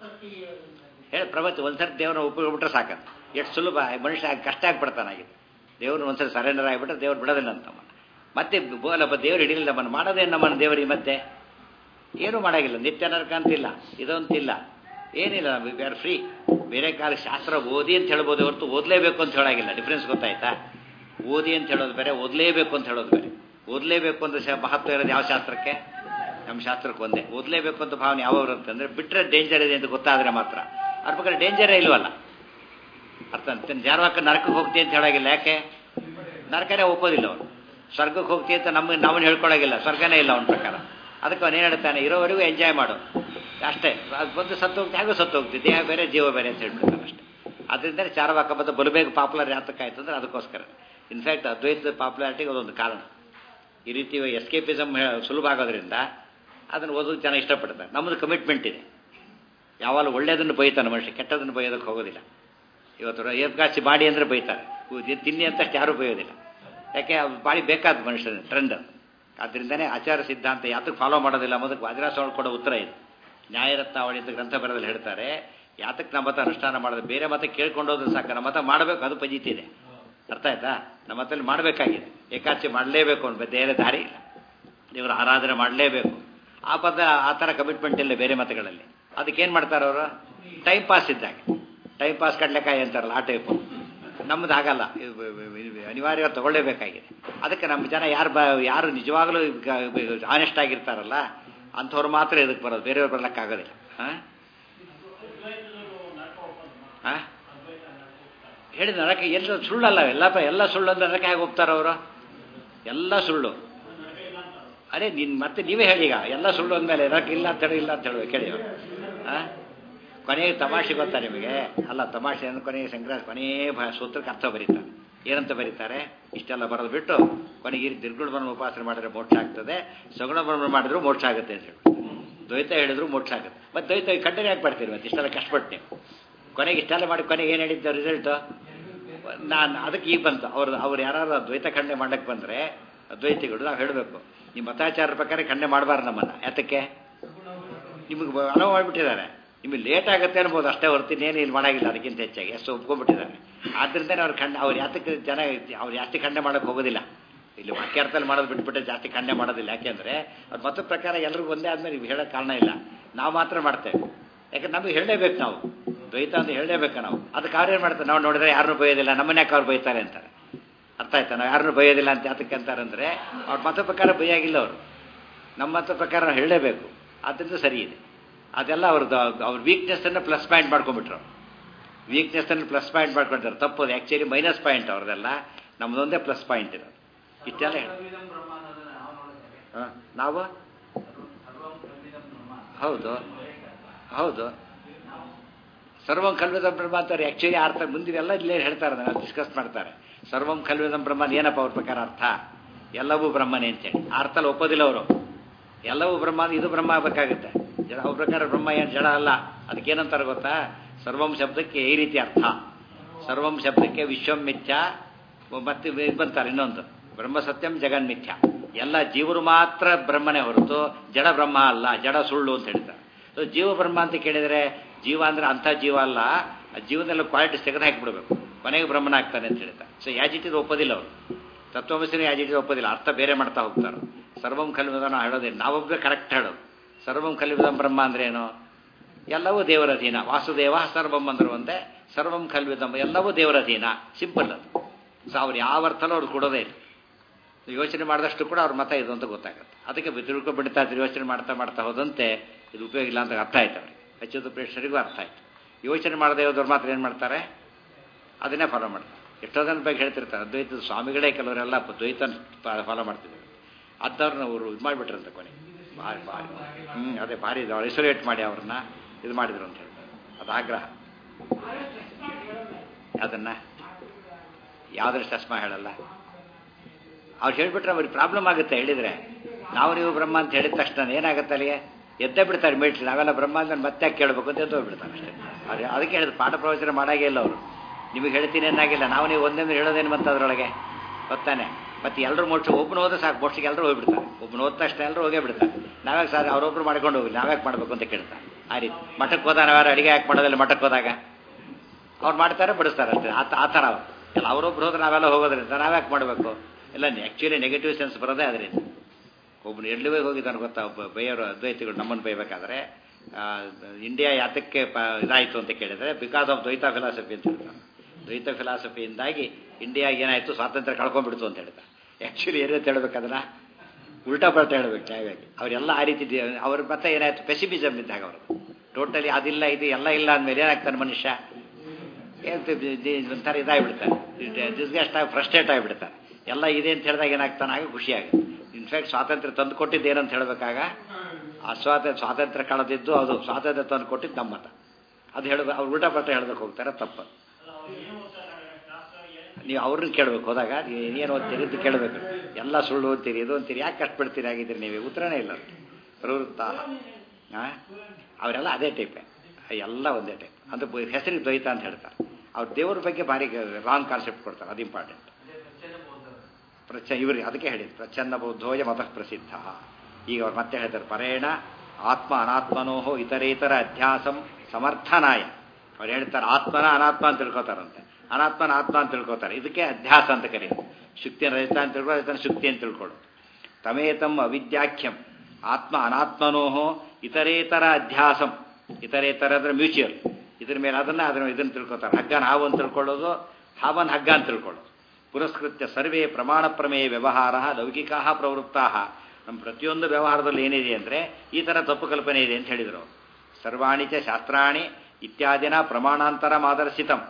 ಹೇಳಿ ಪ್ರಪಂಚ ಒಂದ್ಸರಿ ದೇವ್ರನ್ನ ಒಪ್ಪಿಬಿಟ್ರೆ ಸಾಕಂತ ಎಷ್ಟು ಸುಲಭ ಮನುಷ್ಯ ಕಷ್ಟ ಆಗ್ಬಿಡ್ತಾನಾಗಿದೆ ದೇವ್ರನ್ನ ಒಂದ್ಸರಿ ಸರೆಂಡರ್ ಆಗಿಬಿಟ್ರೆ ದೇವ್ರು ಬಿಡೋದಿಲ್ಲ ಅಂತಮ್ಮ ಮತ್ತೆ ಬೋಲಪ್ಪ ದೇವ್ರು ಹಿಡಿಲಿಲ್ಲ ನಮ್ಮನ್ನು ಮಾಡೋದೇನು ನಮ್ಮನ್ನು ದೇವರಿಗೆ ಮತ್ತೆ ಏನೂ ಮಾಡಾಗಿಲ್ಲ ನಿತ್ಯ ನರಕ ಅಂತಿಲ್ಲ ಇದಂತಿಲ್ಲ ಏನಿಲ್ಲ ವಿ ಆರ್ ಫ್ರೀ ಬೇರೆ ಕಾಲ ಶಾಸ್ತ್ರ ಓದಿ ಅಂತ ಹೇಳ್ಬೋದು ಹೊರತು ಓದಲೇಬೇಕು ಅಂತ ಹೇಳಾಗಿಲ್ಲ ಡಿಫ್ರೆನ್ಸ್ ಗೊತ್ತಾಯ್ತಾ ಓದಿ ಅಂತ ಹೇಳೋದು ಬೇರೆ ಓದಲೇಬೇಕು ಅಂತ ಹೇಳೋದು ಬೇರೆ ಓದಲೇಬೇಕು ಅಂತ ಶ- ಮಹತ್ವ ಇರೋದು ಯಾವ ಶಾಸ್ತ್ರಕ್ಕೆ ನಮ್ಮ ಶಾಸ್ತ್ರಕ್ಕೆ ಒಂದೇ ಓದಲೇಬೇಕು ಅಂತ ಭಾವನೆ ಯಾವ ಅಂತಂದ್ರೆ ಬಿಟ್ಟರೆ ಡೇಂಜರ್ ಇದೆ ಅಂತ ಗೊತ್ತಾದ್ರೆ ಮಾತ್ರ ಅದ್ರ ಬೇಕಾದ್ರೆ ಡೇಂಜರೇ ಇಲ್ವಲ್ಲ ಅರ್ಥ ಅಂತ ಜಾರವಾಕ ನರಕಕ್ಕೆ ಹೋಗ್ತಿ ಅಂತ ಹೇಳಾಗಿಲ್ಲ ಯಾಕೆ ನರಕನೇ ಒಪ್ಪೋದಿಲ್ಲ ಅವನು ಸ್ವರ್ಗಕ್ಕೆ ಹೋಗ್ತಿ ಅಂತ ನಮ್ಮ ನಮ್ಮನ್ನು ಹೇಳ್ಕೊಳಗಿಲ್ಲ ಸ್ವರ್ಗನೇ ಇಲ್ಲ ಅವನ ಪ್ರಕಾರ ಅದಕ್ಕೆ ಅವನು ಏನು ಹೇಳ್ತಾನೆ ಇರೋವರೆಗೂ ಎಂಜಾಯ್ ಮಾಡು ಅಷ್ಟೇ ಅದು ಬಂದು ಸತ್ತು ಹೋಗ್ತಿ ಹೇಗೋ ಸತ್ತು ಹೋಗ್ತಿ ದೇಹ ಬೇರೆ ಜೀವ ಬೇರೆ ಅಂತ ಹೇಳ್ಬಿಡ್ತಾನೆ ಅಷ್ಟೇ ಅದರಿಂದ ಚಾರವಾಕ ಬಂದು ಬಲಬೇಗ ಪಾಪ್ಯುಲರ್ ಯಾತಕ್ಕಾಯ್ತು ಅಂದ್ರೆ ಅದಕ್ಕೋಸ್ಕರ ಇನ್ಫ್ಯಾಕ್ಟ್ ಅದ್ವೈತ ಪಾಪ್ಯುಲಾರಿಟಿಗೆ ಅದೊಂದು ಕಾರಣ ಈ ರೀತಿ ಎಸ್ಕೇಪಿಸಮ್ ಸುಲಭ ಆಗೋದ್ರಿಂದ ಅದನ್ನು ಓದೋದು ಜನ ಇಷ್ಟಪಡ್ತಾರೆ ನಮ್ಮದು ಕಮಿಟ್ಮೆಂಟ್ ಇದೆ ಯಾವಾಗಲೂ ಒಳ್ಳೆಯದನ್ನು ಬೈತಾನೆ ಮನುಷ್ಯ ಕೆಟ್ಟದನ್ನು ಬೈಯೋದಕ್ಕೆ ಹೋಗೋದಿಲ್ಲ ಇವತ್ತು ಏಪ್ಗಾಸಿ ಬಾಡಿ ಅಂದರೆ ಬೈತಾರೆ ಉ- ಇದು ತಿನ್ನಿ ಅಂತ ಯಾರೂ ಬೈಯೋದಿಲ್ಲ ಯಾಕೆ ಅದು ಬಾಡಿ ಬೇಕಾದ ಮನುಷ್ಯನ ಟ್ರೆಂಡ್ ಆದ್ದರಿಂದನೇ ಆಚಾರ ಸಿದ್ಧಾಂತ ಯಾತಕ್ಕೆ ಫಾಲೋ ಮಾಡೋದಿಲ್ಲ ಅನ್ನೋದಕ್ಕೆ ವಾದಿರಾಸ ಕೊಡೋ ಉತ್ತರ ಇದು ನ್ಯಾಯರತ್ನಾವಳಿ ಅಂತ ಗ್ರಂಥ ಬರೆದಲ್ಲಿ ಹೇಳ್ತಾರೆ ಯಾತಕ್ಕೆ ನಮ್ಮ ಮತ ಅನುಷ್ಠಾನ ಮಾಡೋದು ಬೇರೆ ಮತ ಕೇಳ್ಕೊಂಡೋದ್ರೆ ಸಾಕು ನಮ್ಮ ಮತ ಮಾಡಬೇಕು ಅದು ಪಜಿತಿದೆ ಅರ್ಥ ಆಯ್ತಾ ನಮ್ಮ ಮತದಲ್ಲಿ ಮಾಡಬೇಕಾಗಿದೆ ಏಕಾಚಿ ಮಾಡಲೇಬೇಕು ಅಂತ ಬೇರೆ ದಾರಿ ಇಲ್ಲ ದೇವರ ಆರಾಧನೆ ಮಾಡಲೇಬೇಕು ಆ ಪದ ಆ ಥರ ಕಮಿಟ್ಮೆಂಟ್ ಇಲ್ಲ ಬೇರೆ ಮತಗಳಲ್ಲಿ ಅದಕ್ಕೇನು ಮಾಡ್ತಾರೆ ಅವರು ಟೈಮ್ ಪಾಸ್ ಇದ್ದಾಗೆ ಟೈಮ್ ಪಾಸ್ ಕಡಲೆಕಾಯಿ ಅಂತಾರಲ್ಲ ಆ ಟೈಪು ನಮ್ಮದು ಹಾಗಲ್ಲ ಇದು ಇದು ಅನಿವಾರ್ಯ ತಗೊಳ್ಳೇಬೇಕಾಗಿದೆ ಅದಕ್ಕೆ ನಮ್ಮ ಜನ ಯಾರು ಬ ಯಾರು ನಿಜವಾಗಲೂ ಆನೆಸ್ಟ್ ಆಗಿರ್ತಾರಲ್ಲ ಅಂಥವ್ರು ಮಾತ್ರ ಇದಕ್ಕೆ ಬರೋದು ಬೇರೆಯವ್ರು ಬರ್ಲಿಕ್ಕಾಗೋದಿಲ್ಲ ಹಾಂ ಹಾಂ ಹೇಳಿದ ನರಕ ಎಲ್ಲ ಸುಳ್ಳಲ್ಲ ಎಲ್ಲ ಎಲ್ಲ ಸುಳ್ಳು ಅಂದ್ರೆ ನರಕ ಹೇಗೆ ಹೋಗ್ತಾರ ಅವರು ಎಲ್ಲ ಸುಳ್ಳು ಅರೆ ನಿನ್ ಮತ್ತೆ ನೀವೇ ಹೇಳಿ ಈಗ ಎಲ್ಲ ಸುಳ್ಳು ಅಂದಮೇಲೆ ನರಕ ಇಲ್ಲ ಅಂತ ಹೇಳಿ ಇಲ್ಲ ಅಂತ ಹೇಳ್ಬೇಕು ಹೇಳಿ ಅವ್ರು. ಆ ಕೊನೆಗೆ ತಮಾಷೆ ಗೊತ್ತಾ ನಿಮಗೆ ಅಲ್ಲ ತಮಾಷೆ ಅಂದ್ರೆ ಕೊನೆಗೆ ಸಂಕ್ರಾಂತಿ ಕೊನೆಯ ಭ- ಸೂತ್ರಕ್ಕೆ ಅರ್ಥ ಬರೀತಾರೆ ಏನಂತ ಬರೀತಾರೆ ಇಷ್ಟೆಲ್ಲ ಬರೋದು ಬಿಟ್ಟು ಕೊನೆಗೆ ಈ ನಿರ್ಗುಣ ಬ್ರಹ್ಮ ಉಪಾಸನೆ ಮಾಡಿದ್ರೆ ಮೋಕ್ಷ ಆಗ್ತದೆ ಸಗುಣ ಬ್ರಹ್ಮ ಮಾಡಿದ್ರು ಮೋಕ್ಷ ಆಗುತ್ತೆ ಅಂತ ಹೇಳಿ ದ್ವೈತ ಹೇಳಿದ್ರು ಮೋಕ್ಷ ಆಗುತ್ತೆ ಮತ್ತೆ ದ್ವೈತ ಕಂಟಿನ್ಯೂ ಆಗಿ ಬರ್ತೀರಿ ಮತ್ತೆ ಇಷ್ಟೆಲ್ಲ ಕಷ್ಟಪಟ್ಟು ನೀವು ಕೊನೆಗೆ ಇಷ್ಟೆಲ್ಲ ಮಾಡಿ ಕೊನೆಗೆ ಏನು ಹೇಳಿದ್ದ ರಿಸಲ್ಟು ನಾನು ಅದಕ್ಕೆ ಈಗ ಬಂತು ಅವ್ರು ಅವ್ರು ಯಾರು ದ್ವೈತ ಖಂಡನೆ ಮಾಡಕ್ಕೆ ಬಂದರೆ ಅದ್ವೈತಿಗಳು ನಾವು ಹೇಳಬೇಕು ನಿಮ್ಮ ಮತಾಚಾರ ಪ್ರಕಾರ ಖಂಡನೆ ಮಾಡಬಾರ್ದು ನಮ್ಮನ್ನು ಯಾತಕ್ಕೆ ನಿಮಗೆ ಅನುವು ಮಾಡಿಬಿಟ್ಟಿದ್ದಾರೆ ನಿಮಗೆ ಲೇಟ್ ಆಗುತ್ತೆ ಅನ್ಬೋದು ಅಷ್ಟೇ ಹೊರ್ತೀನಿ ಏನು ಇಲ್ಲಿ ಮಾಡಾಗಿಲ್ಲ ಅದಕ್ಕಿಂತ ಹೆಚ್ಚಾಗಿ ಎಷ್ಟು ಒಪ್ಕೊಂಡ್ಬಿಟ್ಟಿದ್ದಾರೆ ಆದ್ದರಿಂದ ಅವ್ರು ಖಂಡ ಅವ್ರು ಯಾತಕ್ಕೆ ಜನ ಅವ್ರು ಜಾಸ್ತಿ ಖಂಡನೆ ಮಾಡೋಕ್ಕೆ ಹೋಗೋದಿಲ್ಲ ಇಲ್ಲಿ ವಾಕ್ಯಾರ್ಥದಲ್ಲಿ ಮಾಡೋದು ಬಿಟ್ಬಿಟ್ಟು ಜಾಸ್ತಿ ಖಂಡನೆ ಮಾಡೋದಿಲ್ಲ ಯಾಕೆಂದರೆ ಅವ್ರ ಮತ ಪ್ರಕಾರ ಎಲ್ರಿಗೂ ಒಂದೇ ಆದ್ಮೇಲೆ ನೀವು ಹೇಳೋಕ್ಕೆ ಕಾರಣ ಇಲ್ಲ ನಾವು ಮಾತ್ರ ಮಾಡ್ತೇವೆ ಯಾಕಂದ್ರೆ ನಮಗೆ ಹೇಳಲೇಬೇಕು ನಾವು ದ್ವೈತ ಅಂತ ಹೇಳಲೇಬೇಕು ನಾವು ಅದಕ್ಕೆ ಅವ್ರು ಏನು ಮಾಡ್ತಾರೆ ನಾವು ನೋಡಿದ್ರೆ ಯಾರನ್ನೂ ಬೈಯೋದಿಲ್ಲ ನಮ್ಮನ್ನ ಯಾಕೆ ಅವ್ರು ಬೈತಾರೆ ಅಂತಾರೆ ಅರ್ಥ ಆಯ್ತಾ ನಾವು ಯಾರನ್ನೂ ಬೈಯೋದಿಲ್ಲ ಅಂತ ಯಾತಕ್ಕೆ ಅಂತಾರೆ ಅಂದರೆ ಅವ್ರ ಮತ ಪ್ರಕಾರ ಬೈಯಾಗಿಲ್ಲ ಅವರು ನಮ್ಮ ಮತ ಪ್ರಕಾರ ನಾವು ಹೇಳಲೇಬೇಕು ಆದ್ದರಿಂದ ಸರಿ ಇದೆ ಅದೆಲ್ಲ ಅವ್ರದ್ದು ಅವ್ರ ವೀಕ್ನೆಸ್ಸನ್ನು ಪ್ಲಸ್ ಪಾಯಿಂಟ್ ಮಾಡ್ಕೊಂಡ್ಬಿಟ್ರು ವೀಕ್ನೆಸ್ಸನ್ನು ಪ್ಲಸ್ ಪಾಯಿಂಟ್ ಮಾಡ್ಕೊಂಡಿದ್ದಾರೆ ತಪ್ಪೋದು ಆ್ಯಕ್ಚುಲಿ ಮೈನಸ್ ಪಾಯಿಂಟ್ ಅವ್ರದ್ದೆಲ್ಲ ನಮ್ಮದೊಂದೇ ಪ್ಲಸ್ ಪಾಯಿಂಟ್ ಇರೋದು ಇಷ್ಟೆಲ್ಲ ಹೇಳಿ ಸರ್ವವಿಧಂ ಬ್ರಹ್ಮ ಅನ್ನೋದನ್ನ ನಾವು ನೋಡಿದ್ದೇವೆ ಹಾಂ ನಾವು ಸರ್ವಂ ಸರ್ವಿಧಂ ಬ್ರಹ್ಮ ಹೌದು ಹೌದು ಸರ್ವಂ ಕಲ್ವಿದಂ ಬ್ರಹ್ಮ ಅಂತಾರೆ ಆ್ಯಕ್ಚುಲಿ ಅರ್ಥ ಮುಂದಿವೆಲ್ಲ ಇಲ್ಲೇ ಹೇಳ್ತಾರೆ ನಾನು ಡಿಸ್ಕಸ್ ಮಾಡ್ತಾರೆ ಸರ್ವಂ ಕಲ್ವಿದಂ ಬ್ರಹ್ಮ ಅಂತ ಏನಪ್ಪ ಅವ್ರ ಪ್ರಕಾರ ಅರ್ಥ ಎಲ್ಲವೂ ಬ್ರಹ್ಮನೇ ಅಂತೇಳಿ ಆ ಅರ್ಥಲ್ಲಿ ಒಪ್ಪೋದಿಲ್ಲ ಅವರು ಎಲ್ಲವೂ ಬ್ರಹ್ಮ ಅಂದ್ರೆ ಇದು ಬ್ರಹ್ಮ ಆಗಬೇಕಾಗುತ್ತೆ ಜನ ಅವ್ರ ಪ್ರಕಾರ ಬ್ರಹ್ಮ ಏನು ಜಡ ಅಲ್ಲ ಅದಕ್ಕೇನಂತಾರೆ ಗೊತ್ತಾ ಸರ್ವಂ ಶಬ್ದಕ್ಕೆ ಈ ರೀತಿ ಅರ್ಥ ಸರ್ವಂ ಶಬ್ದಕ್ಕೆ ವಿಶ್ವಂ ಮಿಥ್ಯ ಮತ್ತೆ ಇದು ಬಂತಾರೆ ಇನ್ನೊಂದು ಬ್ರಹ್ಮ ಸತ್ಯಂ ಜಗನ್ ಮಿಥ್ಯ ಎಲ್ಲ ಜೀವರು ಮಾತ್ರ ಬ್ರಹ್ಮನೇ ಹೊರತು ಜಡ ಬ್ರಹ್ಮ ಅಲ್ಲ ಜಡ ಸುಳ್ಳು ಅಂತ ಹೇಳ್ತಾರೆ ಸೊ ಜೀವ ಬ್ರಹ್ಮ ಅಂತ ಕೇಳಿದರೆ ಜೀವ ಅಂದ್ರೆ ಅಂಥ ಜೀವ ಅಲ್ಲ ಆ ಜೀವನದಲ್ಲಿ ಕ್ವಾಲಿಟೀಸ್ ತೆಗೆದು ಹಾಕಿಬಿಡ್ಬೇಕು ಕೊನೆಗೆ ಬ್ರಹ್ಮನ ಆಗ್ತಾನೆ ಅಂತ ಹೇಳ್ತಾರೆ ಸೊ ಯಾಜಿಟಿದ್ ಒಪ್ಪೋದಿಲ್ಲ ಅವರು ತತ್ವಮಸಿನ ಯಾಜಿಟಿದ್ ಒಪ್ಪೋದಿಲ್ಲ ಅರ್ಥ ಬೇರೆ ಮಾಡ್ತಾ ಹೋಗ್ತಾರೆ ಸರ್ವಂ ಕಲ್ವಿದನ ಹೇಳೋದೇ ನಾವೊಬ್ಬರೇ ಕರೆಕ್ಟ್ ಹೇಳೋದು ಸರ್ವಂ ಕಲ್ವಿದಂ ಬ್ರಹ್ಮ ಅಂದ್ರೆ ಏನು ಎಲ್ಲವೂ ದೇವರ ಅಧೀನ ವಾಸುದೇವ ಸರ್ವಂ ಅಂದ್ರು ಒಂದೇ ಸರ್ವಂ ಕಲ್ವಿದಂ ಎಲ್ಲವೂ ದೇವರ ಅಧೀನ ಸಿಂಪಲ್ ಅದು ಸೊ ಅವ್ರು ಯಾವ ಅರ್ಥನೂ ಅವ್ರು ಕೊಡೋದೇ ಇಲ್ಲ ಯೋಚನೆ ಮಾಡಿದಷ್ಟು ಕೂಡ ಅವ್ರ ಮತ ಇದು ಅಂತ ಗೊತ್ತಾಗುತ್ತೆ ಅದಕ್ಕೆ ತಿಳ್ಕೊ ಬಿಡ್ತಾ ಇದ್ರು ಯೋಚನೆ ಮಾಡ್ತಾ ಮಾಡ್ತಾ ಹೋದಂತೆ ಇದು ಉಪಯೋಗ ಇಲ್ಲ ಅಂತ ಅರ್ಥ ಆಯ್ತು ಅವ್ರಿಗೆ ಹೆಚ್ಚುದು ಪ್ರೇಕ್ಷರಿಗೂ ಅರ್ಥ ಆಯ್ತು ಯೋಚನೆ ಮಾಡದೆ ಹೋದವ್ರು ಮಾತ್ರ ಏನು ಮಾಡ್ತಾರೆ ಅದನ್ನೇ ಫಾಲೋ ಮಾಡ್ತಾರೆ ಎಷ್ಟೋ ಜನ ಬಗ್ಗೆ ಹೇಳ್ತಿರ್ತಾರೆ ಅದ್ವೈತದ ಸ್ವಾಮಿಗಳೇ ಕೆಲವರೆಲ್ಲ ದ್ವೈತ ಫಾಲೋ ಮಾಡ್ತಿದ್ದಾರೆ ಅಂಥವ್ರನ್ನ ಅವರು ಇದು ಮಾಡಿಬಿಟ್ರಂತೆ ಕೊನೆ ಭಾರಿ ಭಾರಿ ಹ್ಞೂ ಅದೇ ಭಾರಿ ಇದು ಐಸೋಲೇಟ್ ಮಾಡಿ ಅವ್ರನ್ನ ಇದು ಮಾಡಿದ್ರು ಅಂತ ಹೇಳ್ತಾರೆ ಅದು ಆಗ್ರಹ ಅದನ್ನ ಯಾವ್ದ್ರ ಚಸ್ಮಾ ಹೇಳಲ್ಲ ಅವ್ರು ಹೇಳ್ಬಿಟ್ರೆ ಅವ್ರಿಗೆ ಪ್ರಾಬ್ಲಮ್ ಆಗುತ್ತೆ ಹೇಳಿದ್ರೆ ನಾವು ನೀವು ಬ್ರಹ್ಮ ಅಂತ ಹೇಳಿದ ತಕ್ಷಣ ಏನಾಗುತ್ತೆ ಅಲ್ಲಿಗೆ ಎದ್ದೇ ಬಿಡ್ತಾರೆ ಮೇಟ್ಲಿ ನಾವೆಲ್ಲ ಬ್ರಹ್ಮ ಅಂದ್ರೆ ಮತ್ತೆ ಕೇಳಬೇಕು ಅಂತ ಎದ್ದು ಬಿಡ್ತಾರೆ ಅಷ್ಟೇ ಅವ್ರು ಅದಕ್ಕೆ ಹೇಳಿದ್ರು ಪಾಠ ಪ್ರವಚನ ಮಾಡಾಗೇ ಇಲ್ಲ ಅವರು ನಿಮಗೆ ಹೇಳ್ತೀನಿ ಏನಾಗಿಲ್ಲ ನಾವು ನೀವು ಒಂದೇ ಹೇಳೋದೇನು ಬಂತ ಅದರೊಳಗೆ ಗೊತ್ತಾನೆ ಮತ್ತೆ ಎಲ್ಲರೂ ಮೋಕ್ಷ ಒಬ್ಬನು ಹೋದ್ರೆ ಸಾಕು ಮೋಕ್ಷಕ್ಕೆ ಎಲ್ಲರೂ ಹೋಗ್ಬಿಡ್ತಾರೆ ಒಬ್ಬನು ಹೋದ ತಕ್ಷಣ ಎಲ್ಲರೂ ಹೋಗೇ ಬಿಡ್ತಾರೆ ನಾವ್ಯಾಕೆ ಸರ್ ಅವರೊಬ್ರು ಮಾಡ್ಕೊಂಡು ಹೋಗಿ ನಾವ್ಯಾಕೆ ಮಾಡಬೇಕು ಅಂತ ಕೇಳ್ತಾರೆ ಆ ರೀತಿ ಮಠಕ್ಕೆ ಹೋದಾಗ ನಾವ್ಯಾರು ಅಡಿಗೆ ಯಾಕೆ ಮಾಡೋದಿಲ್ಲ ಮಠಕ್ಕೆ ಹೋದಾಗ ಅವ್ರು ಮಾಡ್ತಾರೆ ಬಡಿಸ್ತಾರೆ ಅಷ್ಟೇ ಆ ಆ ಥರ ಅವರು ಎಲ್ಲ ಅವರೊಬ್ರು ಹೋದ್ರೆ ನಾವೆಲ್ಲ ಹೋಗೋದ್ರಿಂದ ನಾವ್ಯಾಕೆ ಮಾಡಬೇಕು ಎಲ್ಲ ಆ್ಯಕ್ಚುಲಿ ನೆಗೆಟಿವ್ ಸೆನ್ಸ್ ಬರೋದೇ ಅದರಿಂದ ಒಬ್ಬನು ಎಲ್ಲಿಗೆ ಹೋಗಿದ್ದಾನೆ ಗೊತ್ತಾ ಒಬ್ಬ ಬೈಯೋರು ಅದ್ವೈತಿಗಳು ನಮ್ಮನ್ನು ಬೈಬೇಕಾದ್ರೆ ಇಂಡಿಯಾ ಯಾತಕ್ಕೆ ಪ ಇದಾಯಿತು ಅಂತ ಕೇಳಿದರೆ ಬಿಕಾಸ್ ಆಫ್ ದ್ವೈತ ಫಿಲಾಸಫಿ ಅಂತ ಹೇಳ್ತಾರೆ ದ್ವೈತ ಫಿಲಾಸಫಿಯಿಂದಾಗಿ ಇಂಡಿಯಾಗೆ ಏನಾಯಿತು ಸ್ವಾತಂತ್ರ್ಯ ಕಳ್ಕೊಂಡ್ಬಿಡ್ತು ಅಂತ ಹೇಳ್ತಾರೆ ಆ್ಯಕ್ಚುಲಿ ಏನು ಅಂತ ಹೇಳ್ಬೇಕದನ್ನ ಉಲ್ಟಾ ಪಲ್ಟಾ ಹೇಳ್ಬೇಕು ನ್ಯಾಯವಾಗಿ ಅವರೆಲ್ಲ ಆ ರೀತಿ ಅವ್ರ ಮತ್ತೆ ಏನಾಯಿತು ಪೆಸಿಮಿಸಮ್ ಇದ್ದಾಗ ಅವರು ಟೋಟಲಿ ಅದಿಲ್ಲ ಇದು ಎಲ್ಲ ಇಲ್ಲ ಅಂದಮೇಲೆ ಏನಾಗ್ತಾನೆ ಮನುಷ್ಯ ಒಂಥರ ಇದಾಗಿಬಿಡ್ತಾರೆ ಡಿಸ್ಗಸ್ಟ್ ಆಗಿ ಫ್ರಸ್ಟ್ರೇಟ್ ಆಗಿಬಿಡ್ತಾರೆ ಎಲ್ಲ ಇದೆ ಅಂತ ಹೇಳಿದಾಗ ಏನಾಗ್ತಾನೆ ಆಗ ಖುಷಿಯಾಗುತ್ತೆ ಇನ್ಫ್ಯಾಕ್ಟ್ ಸ್ವಾತಂತ್ರ್ಯ ತಂದು ಕೊಟ್ಟಿದ್ದು ಏನಂತ ಹೇಳಬೇಕಾಗ ಆ ಸ್ವಾತಂತ್ರ್ಯ ಸ್ವಾತಂತ್ರ್ಯ ಕಳೆದಿದ್ದು ಅದು ಸ್ವಾತಂತ್ರ್ಯ ತಂದು ಕೊಟ್ಟಿದ್ದು ನಮ್ಮ ಮತ ಅದು ಹೇಳಬೇಕು ಅವ್ರು ಉಲ್ಟಾ ಪಲ್ಟ ಹೇಳ್ಬೇಕು ಹೋಗ್ತಾರೆ ತಪ್ಪು ನೀವು ಅವ್ರನ್ನ ಕೇಳಬೇಕು ಹೋದಾಗ ಏನು ಓದ್ತೀರಿ ಅಂತ ಕೇಳಬೇಕು ಎಲ್ಲ ಸುಳ್ಳು ಓದ್ತೀರಿ ಇದು ಅಂತೀರಿ ಯಾಕೆ ಕಷ್ಟಪಡ್ತೀರಿ ಆಗಿದ್ದೀರಿ ನೀವು ಉತ್ತರನೇ ಇಲ್ಲ ಪ್ರವೃತ್ತ ಹಾಂ ಅವರೆಲ್ಲ ಅದೇ ಟೈಪೇ ಎಲ್ಲ ಒಂದೇ ಟೈಪ್ ಅದು ಹೆಸರಿಗೆ ದ್ವೈತ ಅಂತ ಹೇಳ್ತಾರೆ ಅವ್ರು ದೇವ್ರ ಬಗ್ಗೆ ಭಾರಿ ರಾಂಗ್ ಕಾನ್ಸೆಪ್ಟ್ ಕೊಡ್ತಾರೆ ಅದು ಇಂಪಾರ್ಟೆಂಟ್ ಪ್ರಚ ಇವ್ರಿಗೆ ಅದಕ್ಕೆ ಹೇಳಿದ್ರು ಪ್ರಚನ್ನ ಬೌದ್ಧೋಯ ಮತಃ ಪ್ರಸಿದ್ಧ ಈಗ ಅವ್ರು ಮತ್ತೆ ಹೇಳ್ತಾರೆ ಪರೇಣ ಆತ್ಮ ಅನಾತ್ಮನೋಹೋ ಇತರೇತರ ಅಧ್ಯಾಸಂ ಸಮರ್ಥನಾಯ ಅವ್ರು ಹೇಳ್ತಾರೆ ಆತ್ಮನ ಅನಾತ್ಮ ಅಂತ ತಿಳ್ಕೊತಾರಂತೆ ಅನಾತ್ಮನ ಆತ್ಮ ಅಂತ ತಿಳ್ಕೊತಾರೆ ಇದಕ್ಕೆ ಅಧ್ಯಾಸ ಅಂತ ಕರೆಯೋದು ಶುಕ್ತಿಯನ್ನು ರಹಿತ ಅಂತ ತಿಳ್ಕೊಳ್ಳೋ ರಹಿತನ ಶುಕ್ತಿ ಅಂತ ತಿಳ್ಕೊಳ್ಳೋದು ತಮೇತಂ ಅವಿದ್ಯಾಖ್ಯಂ ಆತ್ಮ ಅನಾತ್ಮನೋಹೋ ಇತರೇತರ ಅಧ್ಯಾಸಂ ಇತರೇತರ ಅಂದ್ರೆ ಮ್ಯೂಚುವಲ್ ಇದ್ರ ಮೇಲೆ ಅದನ್ನ ಅದನ್ನ ಇದನ್ನು ತಿಳ್ಕೊತಾರೆ ಹಗ್ಗನ ಹಾವು ಅಂತ ತಿಳ್ಕೊಳ್ಳೋದು ಹಾವನ್ ಹಗ್ಗ ಅಂತ ತಿಳ್ಕೊಳ್ಳೋದು ಪುರಸ್ಕೃತ್ಯ ಸರ್ವೇ ಪ್ರಮಾಣ ಪ್ರಮೇಯ ವ್ಯವಹಾರ ಲೌಕಿಕಾ ಪ್ರವೃತ್ತಾ ನಮ್ಮ ಪ್ರತಿಯೊಂದು ವ್ಯವಹಾರದಲ್ಲಿ ಏನಿದೆ ಅಂದರೆ ಈ ಥರ ತಪ್ಪು ಕಲ್ಪನೆ ಇದೆ ಅಂತ ಹೇಳಿದರು ಸರ್ವಾಣಿ ಚ ಶಾಸ್ತ್ರಾಣಿ ಇತ್ಯಾದಿನ ಪ್ರಮಾಣಾಂತರ ಮಾದರ್ಶಿತಂ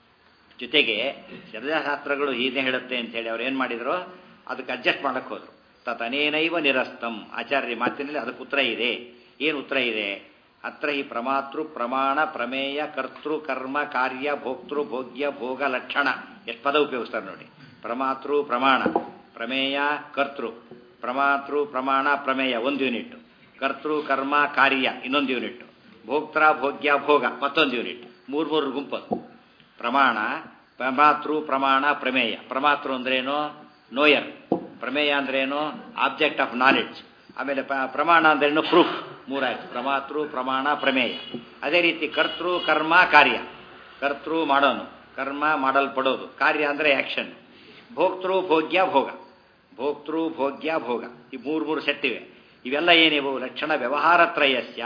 ಜೊತೆಗೆ ಶರೀರಶಾಸ್ತ್ರಗಳು ಹೀಗೆ ಹೇಳುತ್ತೆ ಅಂತೇಳಿ ಅವ್ರು ಏನು ಮಾಡಿದ್ರು ಅದಕ್ಕೆ ಅಡ್ಜಸ್ಟ್ ಮಾಡಕ್ಕೆ ಹೋದ್ರು ತತನೇನೈವ ನಿರಸ್ತಂ ಆಚಾರ್ಯ ಮಾತಿನಲ್ಲಿ ಅದಕ್ಕೆ ಉತ್ತರ ಇದೆ ಏನು ಉತ್ತರ ಇದೆ ಅತ್ರ ಈ ಪ್ರಮಾತೃ ಪ್ರಮಾಣ ಪ್ರಮೇಯ ಕರ್ತೃ ಕರ್ಮ ಕಾರ್ಯ ಭೋಕ್ತೃ ಭೋಗ್ಯ ಭೋಗ ಲಕ್ಷಣ ಎಷ್ಟು ಪದ ಉಪಯೋಗಿಸ್ತಾರೆ ನೋಡಿ ಪ್ರಮಾತೃ ಪ್ರಮಾಣ ಪ್ರಮೇಯ ಕರ್ತೃ ಪ್ರಮಾತೃ ಪ್ರಮಾಣ ಪ್ರಮೇಯ ಒಂದು ಯೂನಿಟ್ ಕರ್ತೃ ಕರ್ಮ ಕಾರ್ಯ ಇನ್ನೊಂದು ಯೂನಿಟ್ ಭೋಕ್ತರ ಭೋಗ್ಯ ಭೋಗ ಮತ್ತೊಂದು ಯೂನಿಟ್ ಮೂರು ಮೂರು ಗುಂಪು ಪ್ರಮಾಣ ಪ್ರಮಾತೃ ಪ್ರಮಾಣ ಪ್ರಮೇಯ ಪ್ರಮಾತೃ ಅಂದ್ರೇನು ನೋಯರ್ ಪ್ರಮೇಯ ಅಂದ್ರೇನು ಆಬ್ಜೆಕ್ಟ್ ಆಫ್ ನಾಲೆಡ್ಜ್ ಆಮೇಲೆ ಪ್ರಮಾಣ ಅಂದ್ರೇನು ಪ್ರೂಫ್ ಮೂರಾಯ್ತು ಪ್ರಮಾತೃ ಪ್ರಮಾಣ ಪ್ರಮೇಯ ಅದೇ ರೀತಿ ಕರ್ತೃ ಕರ್ಮ ಕಾರ್ಯ ಕರ್ತೃ ಮಾಡೋನು ಕರ್ಮ ಮಾಡಲ್ಪಡೋದು ಕಾರ್ಯ ಅಂದರೆ ಆ್ಯಕ್ಷನ್ ಭೋಕ್ತೃ ಭೋಗ್ಯ ಭೋಗ ಭೋಕ್ತೃ ಭೋಗ್ಯ ಭೋಗ ಈ ಮೂರು ಮೂರು ಸೆಟ್ ಇವೆ ಇವೆಲ್ಲ ಏನಿವು ಲಕ್ಷಣ ವ್ಯವಹಾರತ್ರಯಸ್ಯ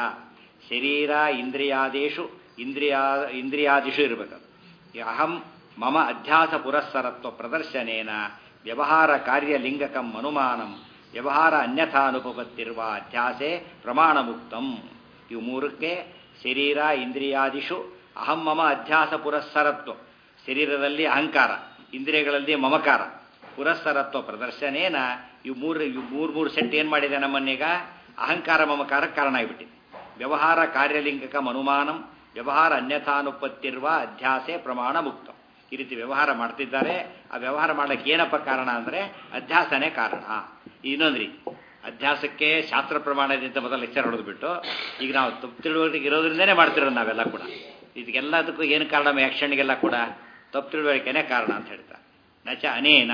ಶರೀರ ಇಂದ್ರಿಯಾದೇಶು ಇಂದ್ರಿಯಾ ಇಂದ್ರಿಯಾದಿಷು ಇರಬೇಕು ಅಹಂ ಮಮ ಅಧ್ಯಾಸ ಪುರಸ್ಸರತ್ವ ಪ್ರದರ್ಶನೇನ ವ್ಯವಹಾರ ಕಾರ್ಯ ಲಿಂಗಕಂ ಅನುಮಾನಂ ವ್ಯವಹಾರ ಅನ್ಯಥಾನುಪತ್ತಿರುವ ಅಧ್ಯಾಸೆ ಪ್ರಮಾಣ ಮುಕ್ತಂ ಇವು ಮೂರಕ್ಕೆ ಶರೀರ ಇಂದ್ರಿಯಾದಿಷು ಅಹಂ ಮಮ ಅಧ್ಯಾಸ ಪುರಸ್ಸರತ್ವ ಶರೀರದಲ್ಲಿ ಅಹಂಕಾರ ಇಂದ್ರಿಯಗಳಲ್ಲಿ ಮಮಕಾರ ಪುರಸ್ಸರತ್ವ ಪ್ರದರ್ಶನೇನ ಇವು ಮೂರು ಇವು ಮೂರು ಮೂರು ಸೆಟ್ ಏನು ಮಾಡಿದೆ ನಮ್ಮನ್ನೀಗ ಅಹಂಕಾರ ಮಮಕಾರ ಕಾರಣ ಆಗಿಬಿಟ್ಟಿದೆ ವ್ಯವಹಾರ ಕಾರ್ಯಲಿಂಗಕಂ ಅನುಮಾನಂ ವ್ಯವಹಾರ ಅನ್ಯಥಾನುಪತ್ತಿರುವ ಅಧ್ಯಾಸೆ ಪ್ರಮಾಣ ಮುಕ್ತ ಈ ರೀತಿ ವ್ಯವಹಾರ ಮಾಡ್ತಿದ್ದಾರೆ ಆ ವ್ಯವಹಾರ ಮಾಡ್ಲಿಕ್ಕೆ ಏನಪ್ಪ ಕಾರಣ ಅಂದರೆ ಅಧ್ಯಾಸನೇ ಕಾರಣ ಇನ್ನೊಂದು ರೀತಿ ಅಧ್ಯಾಸಕ್ಕೆ ಶಾಸ್ತ್ರ ಪ್ರಮಾಣದಿಂದ ಮೊದಲು ಲೆಕ್ಚರ್ ಹೊಡೆದ್ಬಿಟ್ಟು ಈಗ ನಾವು ತಪ್ಪು ತಿಳುವಳಿಕೆ ಇರೋದ್ರಿಂದನೇ ಮಾಡ್ತಿರೋದು ನಾವೆಲ್ಲ ಕೂಡ ಇದಕ್ಕೆಲ್ಲದಕ್ಕೂ ಏನು ಕಾರಣ ಆ್ಯಕ್ಷನ್ಗೆಲ್ಲ ಕೂಡ ತಪ್ಪು ತಿಳುವಳಿಕೆನೇ ಕಾರಣ ಅಂತ ಹೇಳ್ತಾರೆ ನಚ ಅನೇನ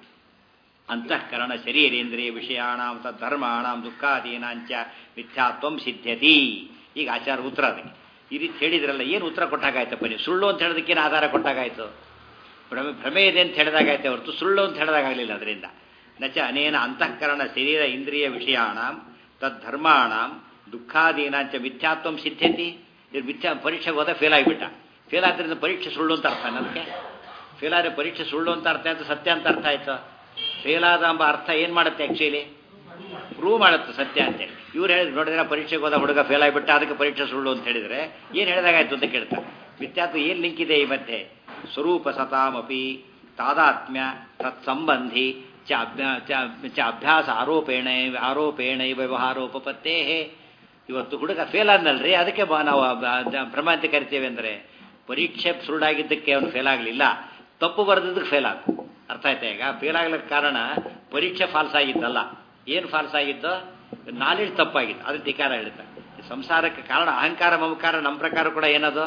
ಅಂತಃಕರಣ ಶರೀರೇಂದ್ರಿಯ ವಿಷಯಾಣಾಂ ತದ್ಧರ್ಮಾಣಾಂ ದುಃಖಾದೀನಾಂಚ ಮಿಥ್ಯಾತ್ವಂ ಸಿದ್ಧ್ಯತಿ ಈಗ ಆಚಾರ ಉತ್ತರ ಅದಕ್ಕೆ ಈ ರೀತಿ ಹೇಳಿದ್ರಲ್ಲ ಏನು ಉತ್ತರ ಕೊಟ್ಟಾಗಾಯ್ತಪ್ಪ ನೀವು ಸುಳ್ಳು ಅಂತ ಹೇಳೋದಕ್ಕೇನು ಆಧಾರ ಕೊಟ್ಟಾಗಾಯ್ತು ಭ್ರಮೆ ಭ್ರಮೆ ಇದೆ ಅಂತ ಹೇಳಿದಾಗಾಯ್ತೆ ಹೊರತು ಸುಳ್ಳು ಅಂತ ಹೇಳಿದಾಗಲಿಲ್ಲ ಅದರಿಂದ ನಚ ಅನೇನ ಅಂತಃಕರಣ ಶರೀರ ಇಂದ್ರಿಯ ವಿಷಯಾಣಾಂ ತದ್ಧರ್ಮಾಣಾಂ ದುಃಖಾದೀನಾಂಚ ಮಿಥ್ಯಾತ್ವಂ ಸಿದ್ಧ್ಯತಿ ಇದು ಮಿಥ್ಯಾ ಪರೀಕ್ಷೆಗೆ ಹೋದ ಫೇಲ್ ಆಗಿಬಿಟ್ಟ ಫೇಲ್ ಆದ್ದರಿಂದ ಪರೀಕ್ಷೆ ಸುಳ್ಳು ಅಂತ ಅರ್ಥ ಅದಕ್ಕೆ ಫೇಲ್ ಆದರೆ ಪರೀಕ್ಷೆ ಸುಳ್ಳು ಅಂತ ಅರ್ಥ ಆಯ್ತು ಸತ್ಯ ಅಂತ ಅರ್ಥ ಆಯ್ತು ಫೇಲ್ ಆದ ಎಂಬ ಅರ್ಥ ಏನು ಮಾಡುತ್ತೆ ಆ್ಯಕ್ಚುಲಿ ಪ್ರೂವ್ ಮಾಡುತ್ತೆ ಸತ್ಯ ಅಂತೇಳಿ ಇವ್ರು ಹೇಳಿದ್ರು ನೋಡಿದ್ರೆ ಪರೀಕ್ಷೆಗೆ ಹೋದ ಹುಡುಗ ಫೇಲ್ ಆಗಿಬಿಟ್ಟ ಅದಕ್ಕೆ ಪರೀಕ್ಷೆ ಸುಳ್ಳು ಅಂತ ಹೇಳಿದರೆ ಏನು ಹೇಳಿದಾಗಾಯ್ತು ಅಂತ ಕೇಳ್ತಾರೆ ಮಿಥ್ಯಾತ್ವ ಏನು ಲಿಂಕ್ ಇದೆ ಈ ಮಧ್ಯೆ ಸ್ವರೂಪ ಸತಾಮಪಿ ತಾದಾತ್ಮ್ಯ ತತ್ಸಂಬಂಧಿ ಚ ಅಭ್ಯಾ ಚ- ಚ ಅಭ್ಯಾಸ ಆರೋಪೇಣ ಆರೋಪೇಣ ವ್ಯವಹಾರೋಪತ್ತೇ ಇವತ್ತು ಹುಡುಗ ಫೇಲ್ ಆದ್ನಲ್ರಿ ಅದಕ್ಕೆ ಬ- ನಾವು ಭ್ರಮ ಅಂತ ಕರಿತೇವೆ ಅಂದರೆ ಪರೀಕ್ಷೆ ಸುಳ್ಳಾಗಿದ್ದಕ್ಕೆ ಅವನು ಫೇಲ್ ಆಗಲಿಲ್ಲ ತಪ್ಪು ಬರೆದಿದ್ದಕ್ಕೆ ಫೇಲ್ ಆಗ ಅರ್ಥ ಆಯ್ತಾ ಈಗ ಫೇಲ್ ಆಗ್ಲಿಕ್ಕೆ ಕಾರಣ ಪರೀಕ್ಷೆ ಫಾಲ್ಸ್ ಆಗಿದ್ದಲ್ಲ ಏನು ಫಾಲ್ಸ್ ಆಗಿದ್ದು ನಾಲೆಡ್ಜ್ ತಪ್ಪಾಗಿತ್ತು ಅದು ಧಿಕಾರ ಹೇಳ್ತಾರೆ ಸಂಸಾರಕ್ಕೆ ಕಾರಣ ಅಹಂಕಾರ ಮಮಕಾರ ನಮ್ಮ ಪ್ರಕಾರ ಕೂಡ ಏನದು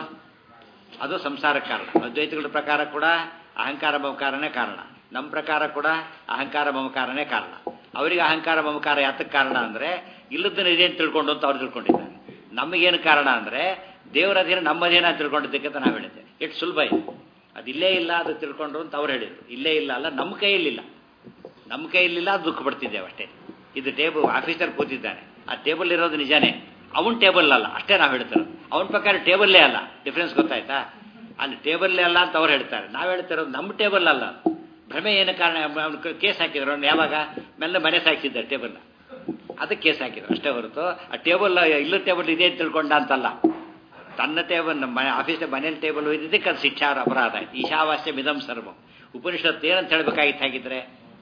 ಅದು ಸಂಸಾರಕ್ಕೆ ಕಾರಣ ಅದ್ವೈತಗಳ ಪ್ರಕಾರ ಕೂಡ ಅಹಂಕಾರ ಮಮಕಾರನೇ ಕಾರಣ ನಮ್ಮ ಪ್ರಕಾರ ಕೂಡ ಅಹಂಕಾರ ಮಮಕಾರನೇ ಕಾರಣ ಅವರಿಗೆ ಅಹಂಕಾರ ಮಮಕಾರ ಯಾತಕ್ಕೆ ಕಾರಣ ಅಂದರೆ ಇಲ್ಲದನ್ನ ಇದೇನು ತಿಳ್ಕೊಂಡು ಅಂತ ಅವ್ರು ತಿಳ್ಕೊಂಡಿದ್ದಾರೆ ನಮಗೇನು ಕಾರಣ ಅಂದರೆ ದೇವರದೇನ ನಮ್ಮದೇನ ಅಂತ ತಿಳ್ಕೊಂಡಿದ್ದಕ್ಕೆ ಅಂತ ನಾವು ಹೇಳಿದ್ದೆ ಎಷ್ಟು ಸುಲಭ ಇದೆ ಅದು ಇಲ್ಲೇ ಇಲ್ಲ ಅದು ತಿಳ್ಕೊಂಡ್ರು ಅಂತ ಅವ್ರು ಹೇಳಿದ್ರು ಇಲ್ಲೇ ಇಲ್ಲ ಅಲ್ಲ ನಮ್ಮ ಕೈಯಲ್ಲಿಲ್ಲ ನಮ್ಮ ಕೈಯಲ್ಲಿಲ್ಲ ಅದು ದುಃಖ ಪಡ್ತಿದ್ದೇವೆ ಅಷ್ಟೇ ಇದು ಟೇಬಲ್ ಆಫೀಸರ್ ಕೂತಿದ್ದಾನೆ ಆ ಟೇಬಲ್ ಇರೋದು ನಿಜಾನೇ ಅವನ್ ಟೇಬಲ್ ಅಲ್ಲ ಅಷ್ಟೇ ನಾವು ಹೇಳ್ತಾರೆ ಅವನ ಪ್ರಕಾರ ಟೇಬಲ್ಲೇ ಅಲ್ಲ ಡಿಫ್ರೆನ್ಸ್ ಗೊತ್ತಾಯ್ತಾ ಅಲ್ಲಿ ಟೇಬಲ್ಲೇ ಅಲ್ಲ ಅಂತ ಅವ್ರು ಹೇಳ್ತಾರೆ ನಾವು ಹೇಳ್ತಿರೋದು ನಮ್ಮ ಟೇಬಲ್ ಅಲ್ಲ ಭ್ರಮೆ ಏನು ಕಾರಣ ಅವ್ನು ಕೇಸ್ ಹಾಕಿದ್ರು ಅವ್ನು ಯಾವಾಗ ಮೆಲ್ಲ ಮನೆ ಸಾಕಿದ್ದ ಟೇಬಲ್ನ ಅದಕ್ಕೆ ಕೇಸ್ ಹಾಕಿದ್ರು ಅಷ್ಟೇ ಹೊರತು ಆ ಟೇಬಲ್ ಇಲ್ಲ ಟೇಬಲ್ ಇದೆ ಅಂತ ತಿಳ್ಕೊಂಡ ಅಂತಲ್ಲ ತನ್ನ ಟೇಬಲ್ ನಮ್ಮ ಮನೆ ಆಫೀಸ್ ಮನೇಲಿ ಟೇಬಲ್ ಒಯ್ದಿದ್ದಕ್ಕೆ ಅದು ಶಿಕ್ಷಾರ ಅಪರಾಧ ಆಯ್ತು ಈಶಾವಾಸ್ಯ ಮಿದಂ ಸರ್ವಂ ಉಪನಿಷತ್ತು ಏನಂತ ಹೇಳ್ಬೇಕಾಗಿತ್ತು ಹಾಗಿದ್ರೆ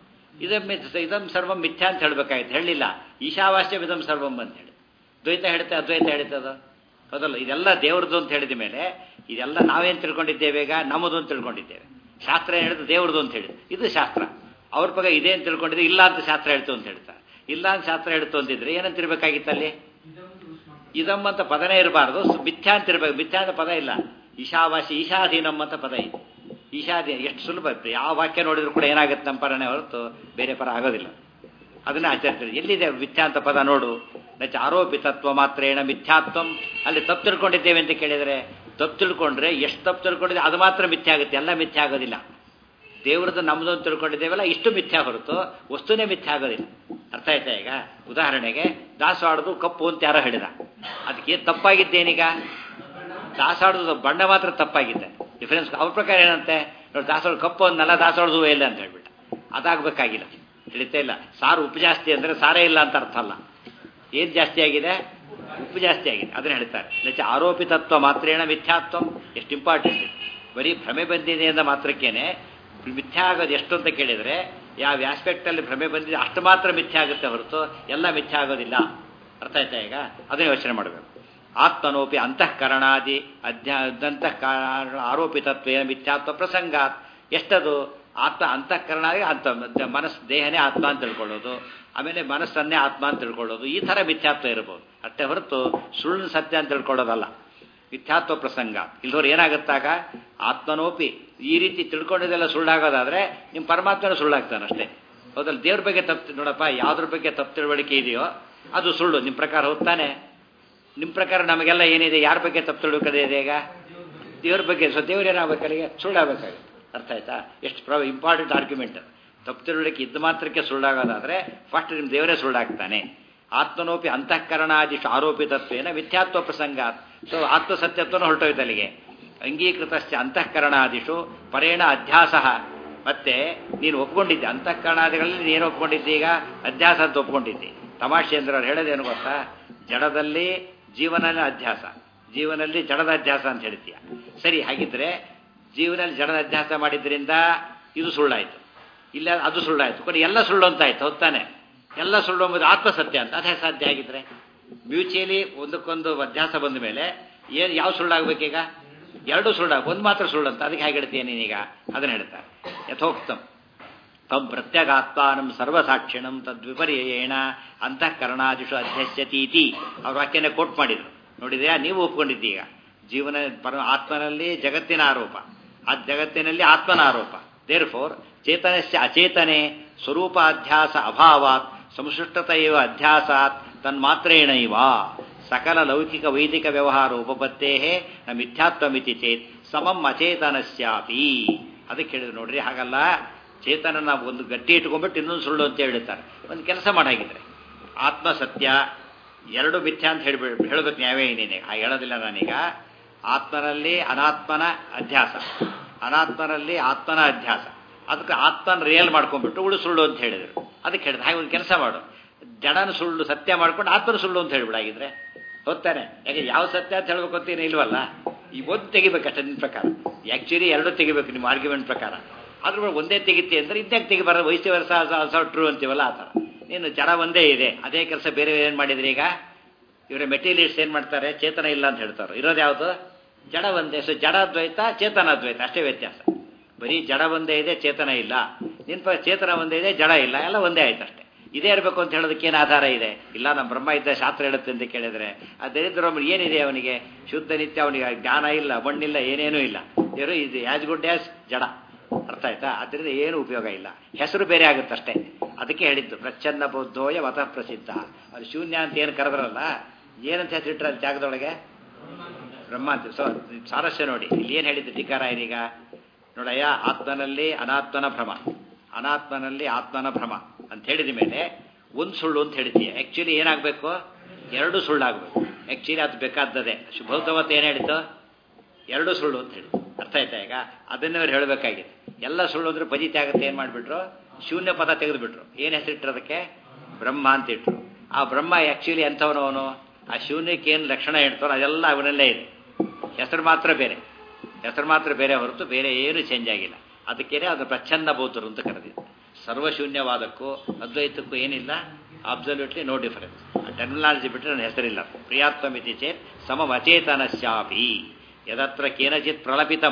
ಇದಂ ಮಿಥ್- ಇದಂ ಸರ್ವಂ ಮಿಥ್ಯಾ ಅಂತ ಹೇಳ್ಬೇಕಾಗಿತ್ತು ಹೇಳಿಲ್ಲ ಈಶಾವಾಸ್ಯ ಮಿದಂ ಸರ್ವಂ ಅಂತ ಹೇಳಿ ದ್ವೈತ ಹೇಳುತ್ತೆ ಅದ್ವೈತ ಹೇಳ್ತದ ಹೌದಲ್ಲ ಇದೆಲ್ಲ ದೇವ್ರದ್ದು ಅಂತ ಹೇಳಿದ ಮೇಲೆ ಇದೆಲ್ಲ ನಾವೇನು ತಿಳ್ಕೊಂಡಿದ್ದೇವೆ ಈಗ ನಮ್ಮದು ಅಂತ ತಿಳ್ಕೊಂಡಿದ್ದೇವೆ ಶಾಸ್ತ್ರ ಏನು ಹೇಳಿದ್ದು ದೇವ್ರದ್ದು ಅಂತ ಹೇಳಿದ್ರು ಇದು ಶಾಸ್ತ್ರ ಅವ್ರ ಬಗ್ಗೆ ಇದೆ ಅಂತ ತಿಳ್ಕೊಂಡಿದ್ರೆ ಇಲ್ಲ ಅಂತ ಶಾಸ್ತ್ರ ಹೇಳ್ತು ಅಂತ ಹೇಳ್ತಾರೆ ಇಲ್ಲ ಅಂತ ಶಾಸ್ತ್ರ ಹೇಳ್ತು ಅಂತಿದ್ರೆ ಏನಂತ ಇರ್ಬೇಕಾಗಿತ್ತು ಅಲ್ಲಿ ಇದಮ್ ಅಂತ ಪದನೇ ಇರಬಾರ್ದು ಮಿಥ್ಯಾ ಅಂತ ಇರಬೇಕು ಮಿಥ್ಯಾ ಅಂತ ಪದ ಇಲ್ಲ ಈಶಾವಾಸಿ ಈಶಾಧೀನಂ ಅಂತ ಪದ ಇದೆ ಈಶಾಧೀನ ಎಷ್ಟು ಸುಲಭ ಇತ್ತು ಯಾವ ವಾಕ್ಯ ನೋಡಿದ್ರು ಕೂಡ ಏನಾಗುತ್ತೆ ನಮ್ಮ ಪರನೇ ಹೊರತು ಬೇರೆ ಪರ ಆಗೋದಿಲ್ಲ ಅದನ್ನ ಆಚರಿಸ್ತಾರೆ ಎಲ್ಲಿದೆ ಮಿಥ್ಯಾ ಅಂತ ಪದ ನೋಡು ನಚ ಆರೋಪಿತತ್ವ ಮಾತ್ರೇಣ ಮಿಥ್ಯಾತ್ವಂ ಅಲ್ಲಿ ತಪ್ಪು ತಿಳ್ಕೊಂಡಿದ್ದೇವೆ ಅಂತ ಕೇಳಿದರೆ ತಪ್ಪು ತಿಳ್ಕೊಂಡ್ರೆ ಎಷ್ಟು ತಪ್ಪು ತಿಳ್ಕೊಂಡಿದೆ ಅದು ಮಾತ್ರ ಮಿಥ್ಯಾ ಆಗುತ್ತೆ ಎಲ್ಲ ಮಿಥ್ಯಾ ಆಗೋದಿಲ್ಲ ದೇವ್ರದ್ದು ನಮ್ದು ಅಂತ ತಿಳ್ಕೊಂಡಿದ್ದೇವಲ್ಲ ಇಷ್ಟು ಮಿಥ್ಯಾ ಹೊರತು ವಸ್ತುನೇ ಮಿಥ್ಯಾ ಆಗೋದಿಲ್ಲ ಅರ್ಥ ಆಯ್ತಾ ಈಗ ಉದಾಹರಣೆಗೆ ದಾಸವಾಡೋದು ಕಪ್ಪು ಅಂತ ಯಾರೋ ಹೇಳಿದ ಅದಕ್ಕೆ ತಪ್ಪಾಗಿದ್ದೇನೀಗ ದಾಸಾಡೋದು ಬಣ್ಣ ಮಾತ್ರ ತಪ್ಪಾಗಿದೆ ಡಿಫರೆನ್ಸ್ ಅವ್ರ ಪ್ರಕಾರ ಏನಂತೆ ನೋಡಿ ದಾಸವಾಳ ಕಪ್ಪು ಅಂದಲ್ಲ ದಾಸವಾಡೋದು ಇಲ್ಲ ಅಂತ ಹೇಳ್ಬಿಟ್ಟ ಅದಾಗಬೇಕಾಗಿಲ್ಲ ತಿಳಿತಾ ಇಲ್ಲ ಸಾರು ಉಪ್ಪು ಜಾಸ್ತಿ ಅಂದರೆ ಸಾರೇ ಇಲ್ಲ ಅಂತ ಅರ್ಥ ಅಲ್ಲ ಏನು ಜಾಸ್ತಿ ಆಗಿದೆ ಉಪ್ಪು ಜಾಸ್ತಿ ಆಗಿದೆ ಅದನ್ನ ಹೇಳ್ತಾರೆ ನಚ ಆರೋಪಿತತ್ವ ಮಾತ್ರೇಣ ಮಿಥ್ಯಾತ್ವಂ ಎಷ್ಟು ಇಂಪಾರ್ಟೆಂಟ್ ಬರೀ ಭ್ರಮೆ ಬಂದಿದೆ ಅಂತ ಮಾತ್ರಕ್ಕೇನೆ ಮಿಥ್ಯಾ ಆಗೋದು ಎಷ್ಟು ಅಂತ ಕೇಳಿದರೆ ಯಾವ ಆಸ್ಪೆಕ್ಟಲ್ಲಿ ಭ್ರಮೆ ಬಂದಿದೆ ಅಷ್ಟು ಮಾತ್ರ ಮಿಥ್ಯಾ ಆಗುತ್ತೆ ಹೊರತು ಎಲ್ಲ ಮಿಥ್ಯಾ ಆಗೋದಿಲ್ಲ ಅರ್ಥ ಆಯ್ತಾ ಈಗ ಅದನ್ನ ಯೋಚನೆ ಮಾಡಬೇಕು ಆತ್ಮನೋಪಿ ಅಂತಃಕರಣಾದಿ ಅಧ್ಯಾಂತಃಕರಣ ಆರೋಪಿತತ್ವೇನ ಮಿಥ್ಯಾತ್ವ ಪ್ರಸಂಗಾತ್ ಎಷ್ಟದು ಆತ್ಮ ಅಂತಃಕರಣಾದಿ ಅಂತ ಮನಸ್ಸು ದೇಹನೇ ಆತ್ಮ ಅಂತ ತಿಳ್ಕೊಳ್ಳೋದು ಆಮೇಲೆ ಮನಸ್ಸನ್ನೇ ಆತ್ಮ ಅಂತ ತಿಳ್ಕೊಳ್ಳೋದು ಈ ಥರ ಮಿಥ್ಯಾತ್ವ ಇರಬಹುದು ಅಷ್ಟೇ ಹೊರತು ಸುಳ್ಳು ಸತ್ಯ ಅಂತ ತಿಳ್ಕೊಳ್ಳೋದಲ್ಲ ಮಿಥ್ಯಾತ್ವ ಪ್ರಸಂಗ ಇಲ್ದವ್ರು ಏನಾಗುತ್ತಾಗ ಆತ್ಮನೋಪಿ ಈ ರೀತಿ ತಿಳ್ಕೊಂಡಿದ್ದೆಲ್ಲ ಸುಳ್ಳಾಗೋದಾದ್ರೆ ನಿಮ್ಮ ಪರಮಾತ್ಮನ ಸುಳ್ಳಾಗ್ತಾನೆ ಅಷ್ಟೇ ಹೌದಲ್ಲ ದೇವ್ರ ಬಗ್ಗೆ ತಪ್ಪು ನೋಡಪ್ಪ ಯಾವ್ದ್ರ ಬಗ್ಗೆ ತಪ್ಪು ತಿಳುವಳಿಕೆ ಇದೆಯೋ ಅದು ಸುಳ್ಳು ನಿಮ್ಮ ಪ್ರಕಾರ ಹೋಗ್ತಾನೆ ನಿಮ್ಮ ಪ್ರಕಾರ ನಮಗೆಲ್ಲ ಏನಿದೆ ಯಾರ ಬಗ್ಗೆ ತಪ್ಪು ತಿಳುವಳಿಕೆ ಇದೆ ಈಗ ದೇವ್ರ ಬಗ್ಗೆ ಸೊ ದೇವ್ರು ಏನಾಗಬೇಕಲ್ಲಿಗೆ ಸುಳ್ಳಾಗಬೇಕಾಗುತ್ತೆ ಅರ್ಥ ಆಯ್ತಾ ಎಷ್ಟು ಪ್ರ ಇಂಪಾರ್ಟೆಂಟ್ ಆರ್ಗ್ಯುಮೆಂಟ್ ತಪ್ಪು ತಿಳುವಳಿಕೆ ಇದ್ದ ಮಾತ್ರಕ್ಕೆ ಸುಳ್ಳಾಗೋದಾದ್ರೆ ಫಸ್ಟ್ ನಿಮ್ಮ ದೇವರೇ ಸುಳ್ಳಾಗ್ತಾನೆ ಆತ್ಮನೋಪಿ ಅಂತಃಕರಣಾದಿಷ್ಟು ಆರೋಪಿತತ್ವೇನ ಮಿಥ್ಯಾತ್ವ ಪ್ರಸಂಗ ಸೊ ಆತ್ಮಸತ್ಯತ್ವನ ಹೊರಟೋಯ್ತು ಅಲ್ಲಿಗೆ ಅಂಗೀಕೃತಶ್ಚ ಅಂತಃಕರಣಾದಿಷು ಪರೇಣ ಅಧ್ಯಾಸ ಮತ್ತೆ ನೀನು ಒಪ್ಕೊಂಡಿದ್ದೆ ಅಂತಃಕರಣಾದಿಗಳಲ್ಲಿ ನೀನು ಒಪ್ಕೊಂಡಿದ್ದೆ ಈಗ ಅಧ್ಯಾಸ ಅಂತ ಒಪ್ಕೊಂಡಿದ್ದೆ ತಮಾಷೆ ಅಂದ್ರೆ ಅವ್ರು ಹೇಳೋದೇನು ಗೊತ್ತಾ ಜಡದಲ್ಲಿ ಜೀವನಲ್ಲಿ ಅಧ್ಯಾಸ ಜೀವನಲ್ಲಿ ಜಡದ ಅಧ್ಯಾಸ ಅಂತ ಹೇಳ್ತೀಯ ಸರಿ ಹಾಗಿದ್ರೆ ಜೀವನಲ್ಲಿ ಜಡದ ಅಧ್ಯಾಸ ಮಾಡಿದ್ರಿಂದ ಇದು ಸುಳ್ಳಾಯ್ತು ಇಲ್ಲ ಅದು ಸುಳ್ಳಾಯ್ತು ಕೊನೆ ಎಲ್ಲ ಸುಳ್ಳು ಅಂತ ಆಯ್ತು ಹೊತ್ತಾನೆ ಎಲ್ಲ ಸುಳ್ಳು ಎಂಬುದು ಆತ್ಮಸತ್ಯ ಅಂತ ಅದೇ ಸಾಧ್ಯ ಆಗಿದ್ರೆ ಮ್ಯೂಚುಯಲಿ ಒಂದಕ್ಕೊಂದು ಅಧ್ಯಾಸ ಬಂದ ಮೇಲೆ ಏನು ಯಾವ ಸುಳ್ಳಾಗಬೇಕೀಗ ಎರಡು ಸುಳ್ಳಾಗ ಒಂದು ಮಾತ್ರ ಸುಳ್ಳು ಅಂತ ಅದಕ್ಕೆ ಹೇಗೆ ಹೇಳ್ತೀಯ ನೀನೀಗ ಅದನ್ನ ಹೇಳ್ತಾರೆ ಯಥೋಕ್ತಂ ತಂ ಪ್ರತ್ಯಗಾತ್ಮಾನಂ ಸರ್ವಸಾಕ್ಷಿಣಂ ತದ್ವಿಪರ್ಯೇಣ ಅಂತಃಕರಣಾದಿಷು ಅಧ್ಯಸ್ಯತೀತಿ ಅವ್ರ ವಾಕ್ಯನ ಕೋಟ್ ಮಾಡಿದ್ರು ನೋಡಿದ್ಯಾ ನೀವು ಒಪ್ಕೊಂಡಿದ್ದೀಗ ಜೀವನ ಪರ ಆತ್ಮನಲ್ಲಿ ಜಗತ್ತಿನ ಆರೋಪ ಆ ಜಗತ್ತಿನಲ್ಲಿ ಆತ್ಮನ ಆರೋಪ ದೇರ್ ಫೋರ್ ಚೇತನಸ್ಯ ಅಚೇತನೆ ಸ್ವರೂಪಾಧ್ಯಾಸ ಅಭಾವಾತ್ ಸಂಸೃಷ್ಟತ ಇವ ಅಧ್ಯಾಸಾತ್ ತನ್ಮಾತ್ರೇಣ ಇವ ಸಕಲ ಲೌಕಿಕ ವೈದಿಕ ವ್ಯವಹಾರ ಉಪಪತ್ತೇ ನ ಮಿಥ್ಯಾತ್ವಮಿತಿ ಚೇತ್ ಸಮಂ ಅಚೇತನಸ್ಯಾಪಿ ಅದಕ್ಕೆ ಹೇಳಿದ್ರು ನೋಡ್ರಿ ಹಾಗಲ್ಲ ಚೇತನನ ಒಂದು ಗಟ್ಟಿ ಇಟ್ಕೊಂಡ್ಬಿಟ್ಟು ಇನ್ನೊಂದು ಸುಳ್ಳು ಅಂತ ಹೇಳ್ತಾರೆ ಒಂದು ಕೆಲಸ ಮಾಡಾಗಿದ್ರೆ ಆತ್ಮ ಸತ್ಯ ಎರಡು ಮಿಥ್ಯ ಅಂತ ಹೇಳ್ಬಿಡ್ ಹೇಳಬೇಕು ನ್ಯಾಯವೇ ಏನೇನೆ ಆ ಹೇಳೋದಿಲ್ಲ ನಾನೀಗ ಆತ್ಮನಲ್ಲಿ ಅನಾತ್ಮನ ಅಧ್ಯಾಸ ಅನಾತ್ಮನಲ್ಲಿ ಆತ್ಮನ ಅಧ್ಯಾಸ ಅದಕ್ಕೆ ಆತ್ಮನ ರಿಯಲ್ ಮಾಡ್ಕೊಂಡ್ಬಿಟ್ಟು ಉಳು ಸುಳ್ಳು ಅಂತ ಹೇಳಿದ್ರು ಅದಕ್ಕೆ ಹೇಳಿದ್ರು ಹಾಗೆ ಒಂದು ಕೆಲಸ ಮಾಡು ಜಡನ ಸುಳ್ಳು ಸತ್ಯ ಮಾಡ್ಕೊಂಡು ಆತ್ಮನ ಸುಳ್ಳು ಅಂತ ಹೇಳ್ಬಿಡಾಗಿದ್ರೆ ಹೋಗ್ತಾನೆ ಯಾಕೆ ಯಾವ ಸತ್ಯ ಅಂತ ಹೇಳ್ಬೇಕು ಅಂತ ಏನು ಇಲ್ವಲ್ಲ ಈ ಒಂದು ತೆಗಿಬೇಕಷ್ಟೇ ನಿನ್ನ ಪ್ರಕಾರ ಆ್ಯಕ್ಚುಲಿ ಎರಡು ತೆಗಿಬೇಕು ನಿಮ್ಮ ಆರ್ಗ್ಯುಮೆಂಟ್ ಪ್ರಕಾರ ಅದ್ರ ಮೇಲೆ ಒಂದೇ ತೆಗಿತಿ ಅಂದ್ರೆ ಇದ್ಯಾಕೆ ತೆಗಿಬಾರ್ದು ವಯಸ್ಸು ವರ್ಷ ಹೊಸ ಟ್ರೂ ಅಂತೀವಲ್ಲ ಆ ಥರ ನೀನು ಜಡ ಒಂದೇ ಇದೆ ಅದೇ ಕೆಲಸ ಬೇರೆ ಏನು ಮಾಡಿದ್ರಿ ಈಗ ಇವರ ಮೆಟೀರಿಯಲ್ಸ್ ಏನು ಮಾಡ್ತಾರೆ ಚೇತನ ಇಲ್ಲ ಅಂತ ಹೇಳ್ತಾರೆ ಇರೋದು ಯಾವುದು ಜಡ ಒಂದೇ ಸೊ ಜಡ ದ್ವೈತ ಚೇತನ ದ್ವೈತ ಅಷ್ಟೇ ವ್ಯತ್ಯಾಸ ಬರೀ ಜಡ ಒಂದೇ ಇದೆ ಚೇತನ ಇಲ್ಲ ನಿನ್ ಪ ಚೇತನ ಒಂದೇ ಇದೆ ಜಡ ಇಲ್ಲ ಎಲ್ಲ ಒಂದೇ ಆಯ್ತು ಅಷ್ಟೇ ಇದೇ ಇರಬೇಕು ಅಂತ ಹೇಳೋದಕ್ಕೆ ಏನು ಆಧಾರ ಇದೆ ಇಲ್ಲ ನಮ್ಮ ಬ್ರಹ್ಮ ಇದ್ದ ಶಾಸ್ತ್ರ ಹೇಳುತ್ತೆ ಅಂತ ಕೇಳಿದ್ರೆ ಆ ದರಿದ್ರ ಏನಿದೆ ಅವನಿಗೆ ಶುದ್ಧ ನಿತ್ಯ ಅವನಿಗೆ ಜ್ಞಾನ ಇಲ್ಲ ಮಣ್ಣಿಲ್ಲ ಏನೇನೂ ಇಲ್ಲ ದೇವರು ಇದು ಆಸ್ ಗುಡ್ ಆಸ್ ಜಡ ಅರ್ಥ ಆಯ್ತಾ ಅದರಿಂದ ಏನು ಉಪಯೋಗ ಇಲ್ಲ ಹೆಸರು ಬೇರೆ ಆಗುತ್ತಷ್ಟೇ ಅದಕ್ಕೆ ಹೇಳಿದ್ದು ಪ್ರಚ್ಛನ್ನ ಬೌದ್ಧೋಯ ಮತ ಪ್ರಸಿದ್ಧ ಅದು ಶೂನ್ಯ ಅಂತ ಏನು ಕರೆದ್ರಲ್ಲ ಏನಂತ ಹೆಸರಿಟ್ರ ಅಲ್ಲಿ ಜಾಗದೊಳಗೆ ಬ್ರಹ್ಮ ಅಂತ ಸೊ ಸಾರಸ್ಯ ನೋಡಿ ಇಲ್ಲಿ ಏನು ಹೇಳಿದ್ದು ಟೀಕಾರಾಯರೀಗ ನೋಡಯ್ಯ ಆತ್ಮನಲ್ಲಿ ಅನಾತ್ಮನ ಭ್ರಮ ಅನಾತ್ಮನಲ್ಲಿ ಆತ್ಮನ ಭ್ರಮ ಅಂತ ಹೇಳಿದ ಮೇಲೆ ಒಂದು ಸುಳ್ಳು ಅಂತ ಹೇಳಿದ್ದೀಯ ಆ್ಯಕ್ಚುಲಿ ಏನಾಗಬೇಕು ಎರಡು ಸುಳ್ಳಾಗಬೇಕು ಆ್ಯಕ್ಚುಲಿ ಅದು ಬೇಕಾದದೇ ಶುಭೌತವತ್ತು ಏನು ಹೇಳಿದ್ದು ಎರಡು ಸುಳ್ಳು ಅಂತ ಹೇಳಿ ಅರ್ಥ ಆಯ್ತಾ ಈಗ ಅದನ್ನೇ ಅವ್ರು ಹೇಳಬೇಕಾಗಿದೆ ಎಲ್ಲ ಸುಳ್ಳು ಅಂದ್ರೆ ಪಜಿತಿ ಆಗುತ್ತೆ ಏನು ಮಾಡಿಬಿಟ್ರು ಶೂನ್ಯ ಪದ ತೆಗೆದುಬಿಟ್ರು ಏನು ಹೆಸರಿಟ್ರು ಅದಕ್ಕೆ ಬ್ರಹ್ಮ ಅಂತ ಇಟ್ರು ಆ ಬ್ರಹ್ಮ ಆ್ಯಕ್ಚುಲಿ ಎಂಥವನು ಅವನು ಆ ಶೂನ್ಯಕ್ಕೆ ಏನು ಲಕ್ಷಣ ಹೇಳ್ತಾರೋ ಅದೆಲ್ಲ ಅವನಲ್ಲೇ ಇದೆ ಹೆಸರು ಮಾತ್ರ ಬೇರೆ ಹೆಸರು ಮಾತ್ರ ಬೇರೆ ಹೊರತು ಬೇರೆ ಏನು ಚೇಂಜ್ ಆಗಿಲ್ಲ ಅದಕ್ಕೇನೆ ಅದು ಪ್ರಚ್ಛನ್ನ ಬೌದ್ಧರು ಅಂತ ಕರೆದಿದ್ದು ಸರ್ವಶೂನ್ಯವಾದಕ್ಕೂ ಅದ್ವೈತಕ್ಕೂ ಏನಿಲ್ಲ ಅಬ್ಸಲ್ಯೂಟ್ಲಿ ನೋ ಡಿಫರೆನ್ಸ್ ಆ ಟರ್ಮಿನಾಲಜಿ ಬಿಟ್ಟರೆ ನನ್ನ ಹೆಸರಿಲ್ಲ ಪ್ರಿಯಾತ್ವಮಿತಿ ಚೇತ್ ಸಮಮಚೇತನಶ್ಯಾಪಿ ಯದತ್ರ ಕೇನಚಿತ್ ಪ್ರಲಪಿತಂ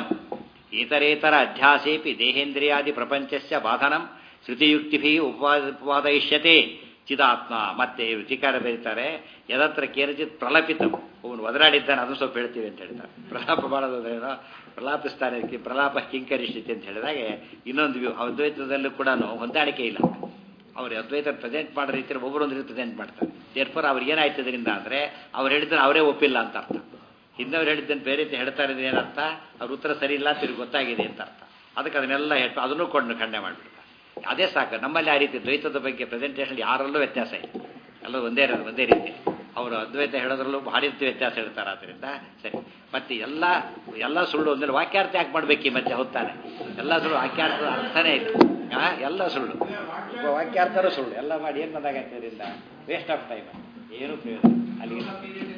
ಇತರೇತರ ಅಧ್ಯಾಸೇಪಿ ದೇಹೇಂದ್ರಿಯಾದಿ ಪ್ರಪಂಚಸ್ಯ ಬಾಧನಂ ಶ್ರುತಿಯುಕ್ತಿಭಿ ಉಪಾದಯಿಷ್ಯತೆ ಚಿದಾತ್ಮ ಮತ್ತೆ ರುಚಿಕಾರ ಬರೀತಾರೆ ಯದತ್ರ ಕೇನಚಿತ್ ಪ್ರಲಪಿತಂ ಅವನು ಒದರಾಡಿದ್ದಾನೆ ಅದನ್ನು ಸ್ವಲ್ಪ ಹೇಳ್ತೀವಿ ಅಂತ ಹೇಳ್ತಾರೆ ಪ್ರಲಾಪ ಮಾಡೋದೇನೋ ಪ್ರಲಾಪಿಸ್ತಾನೆ ಅದಕ್ಕೆ ಪ್ರಲಾಪ ಕಿಂಕರಿಷ್ಠಿತಿ ಅಂತ ಹೇಳಿದಾಗೆ ಇನ್ನೊಂದು ವ್ಯೂ ಅದ್ವೈತದಲ್ಲೂ ಕೂಡ ಹೊಂದಾಣಿಕೆ ಇಲ್ಲ ಅವರು ಅದ್ವೈತ ಪ್ರೆಸೆಂಟ್ ಮಾಡೋ ರೀತಿಯಲ್ಲಿ ಒಬ್ಬರೊಂದು ರೀತಿ ಪ್ರೆಸೆಂಟ್ ಮಾಡ್ತಾರೆ ದೇರ್ಫರ್ ಅವ್ರಿಗೆ ಏನಾಯ್ತು ಇದರಿಂದ ಅಂದರೆ ಅವ್ರು ಹೇಳಿದ್ರೆ ಅವರೇ ಒಪ್ಪಿಲ್ಲ ಅಂತ ಅರ್ಥ ಹಿಂದವ್ರು ಹೇಳಿದ್ದನ್ನು ಬೇರೆ ರೀತಿ ಹೇಳ್ತಾ ಇರೋದು ಏನರ್ಥ ಅವ್ರ ಉತ್ತರ ಸರಿ ಇಲ್ಲ ಅಂತ ಇವ್ರಿಗೆ ಗೊತ್ತಾಗಿದೆ ಅಂತ ಅರ್ಥ ಅದಕ್ಕೆ ಅದನ್ನೆಲ್ಲ ಹೇಳ್ತಾ ಅದನ್ನು ಕೊಂಡು ಖಂಡನೆ ಮಾಡಿಬಿಡ್ತಾರೆ ಅದೇ ಸಾಕು ನಮ್ಮಲ್ಲಿ ಆ ರೀತಿ ದ್ವೈತದ ಬಗ್ಗೆ ಪ್ರೆಸೆಂಟೇಷನ್ ಯಾರಲ್ಲೂ ವ್ಯತ್ಯಾಸ ಇಲ್ಲ ಎಲ್ಲ ಒಂದೇ ಇರೋದು ಒಂದೇ ರೀತಿ ಅವರು ಅದ್ವೈತ ಹೇಳೋದ್ರಲ್ಲೂ ಭಾರಿ ರೀತಿ ವ್ಯತ್ಯಾಸ ಹೇಳ್ತಾರೆ ಆದ್ದರಿಂದ ಸರಿ ಮತ್ತೆ ಎಲ್ಲ ಎಲ್ಲ ಸುಳ್ಳು ಅಂದ್ರೆ ವಾಕ್ಯಾರ್ಥ ಯಾಕೆ ಮಾಡ್ಬೇಕು ಮತ್ತೆ ಹೋಗ್ತಾನೆ ಎಲ್ಲ ಸುಳ್ಳು ವಾಕ್ಯಾರ್ಥದ ಅರ್ಥನೇ ಇಲ್ಲ ಆ, ಎಲ್ಲ ಸುಳ್ಳು ಒಬ್ಬ ವಾಕ್ಯಾರ್ಥನೂ ಸುಳ್ಳು ಎಲ್ಲ ಮಾಡಿ ಏನು ಬಂದಾಗತ್ತೆ ಇದರಿಂದ ವೇಸ್ಟ್ ಆಫ್ ಟೈಮ್ ಏನು ಪ್ರಯೋಜನ ಅಲ್ಲಿಗೆ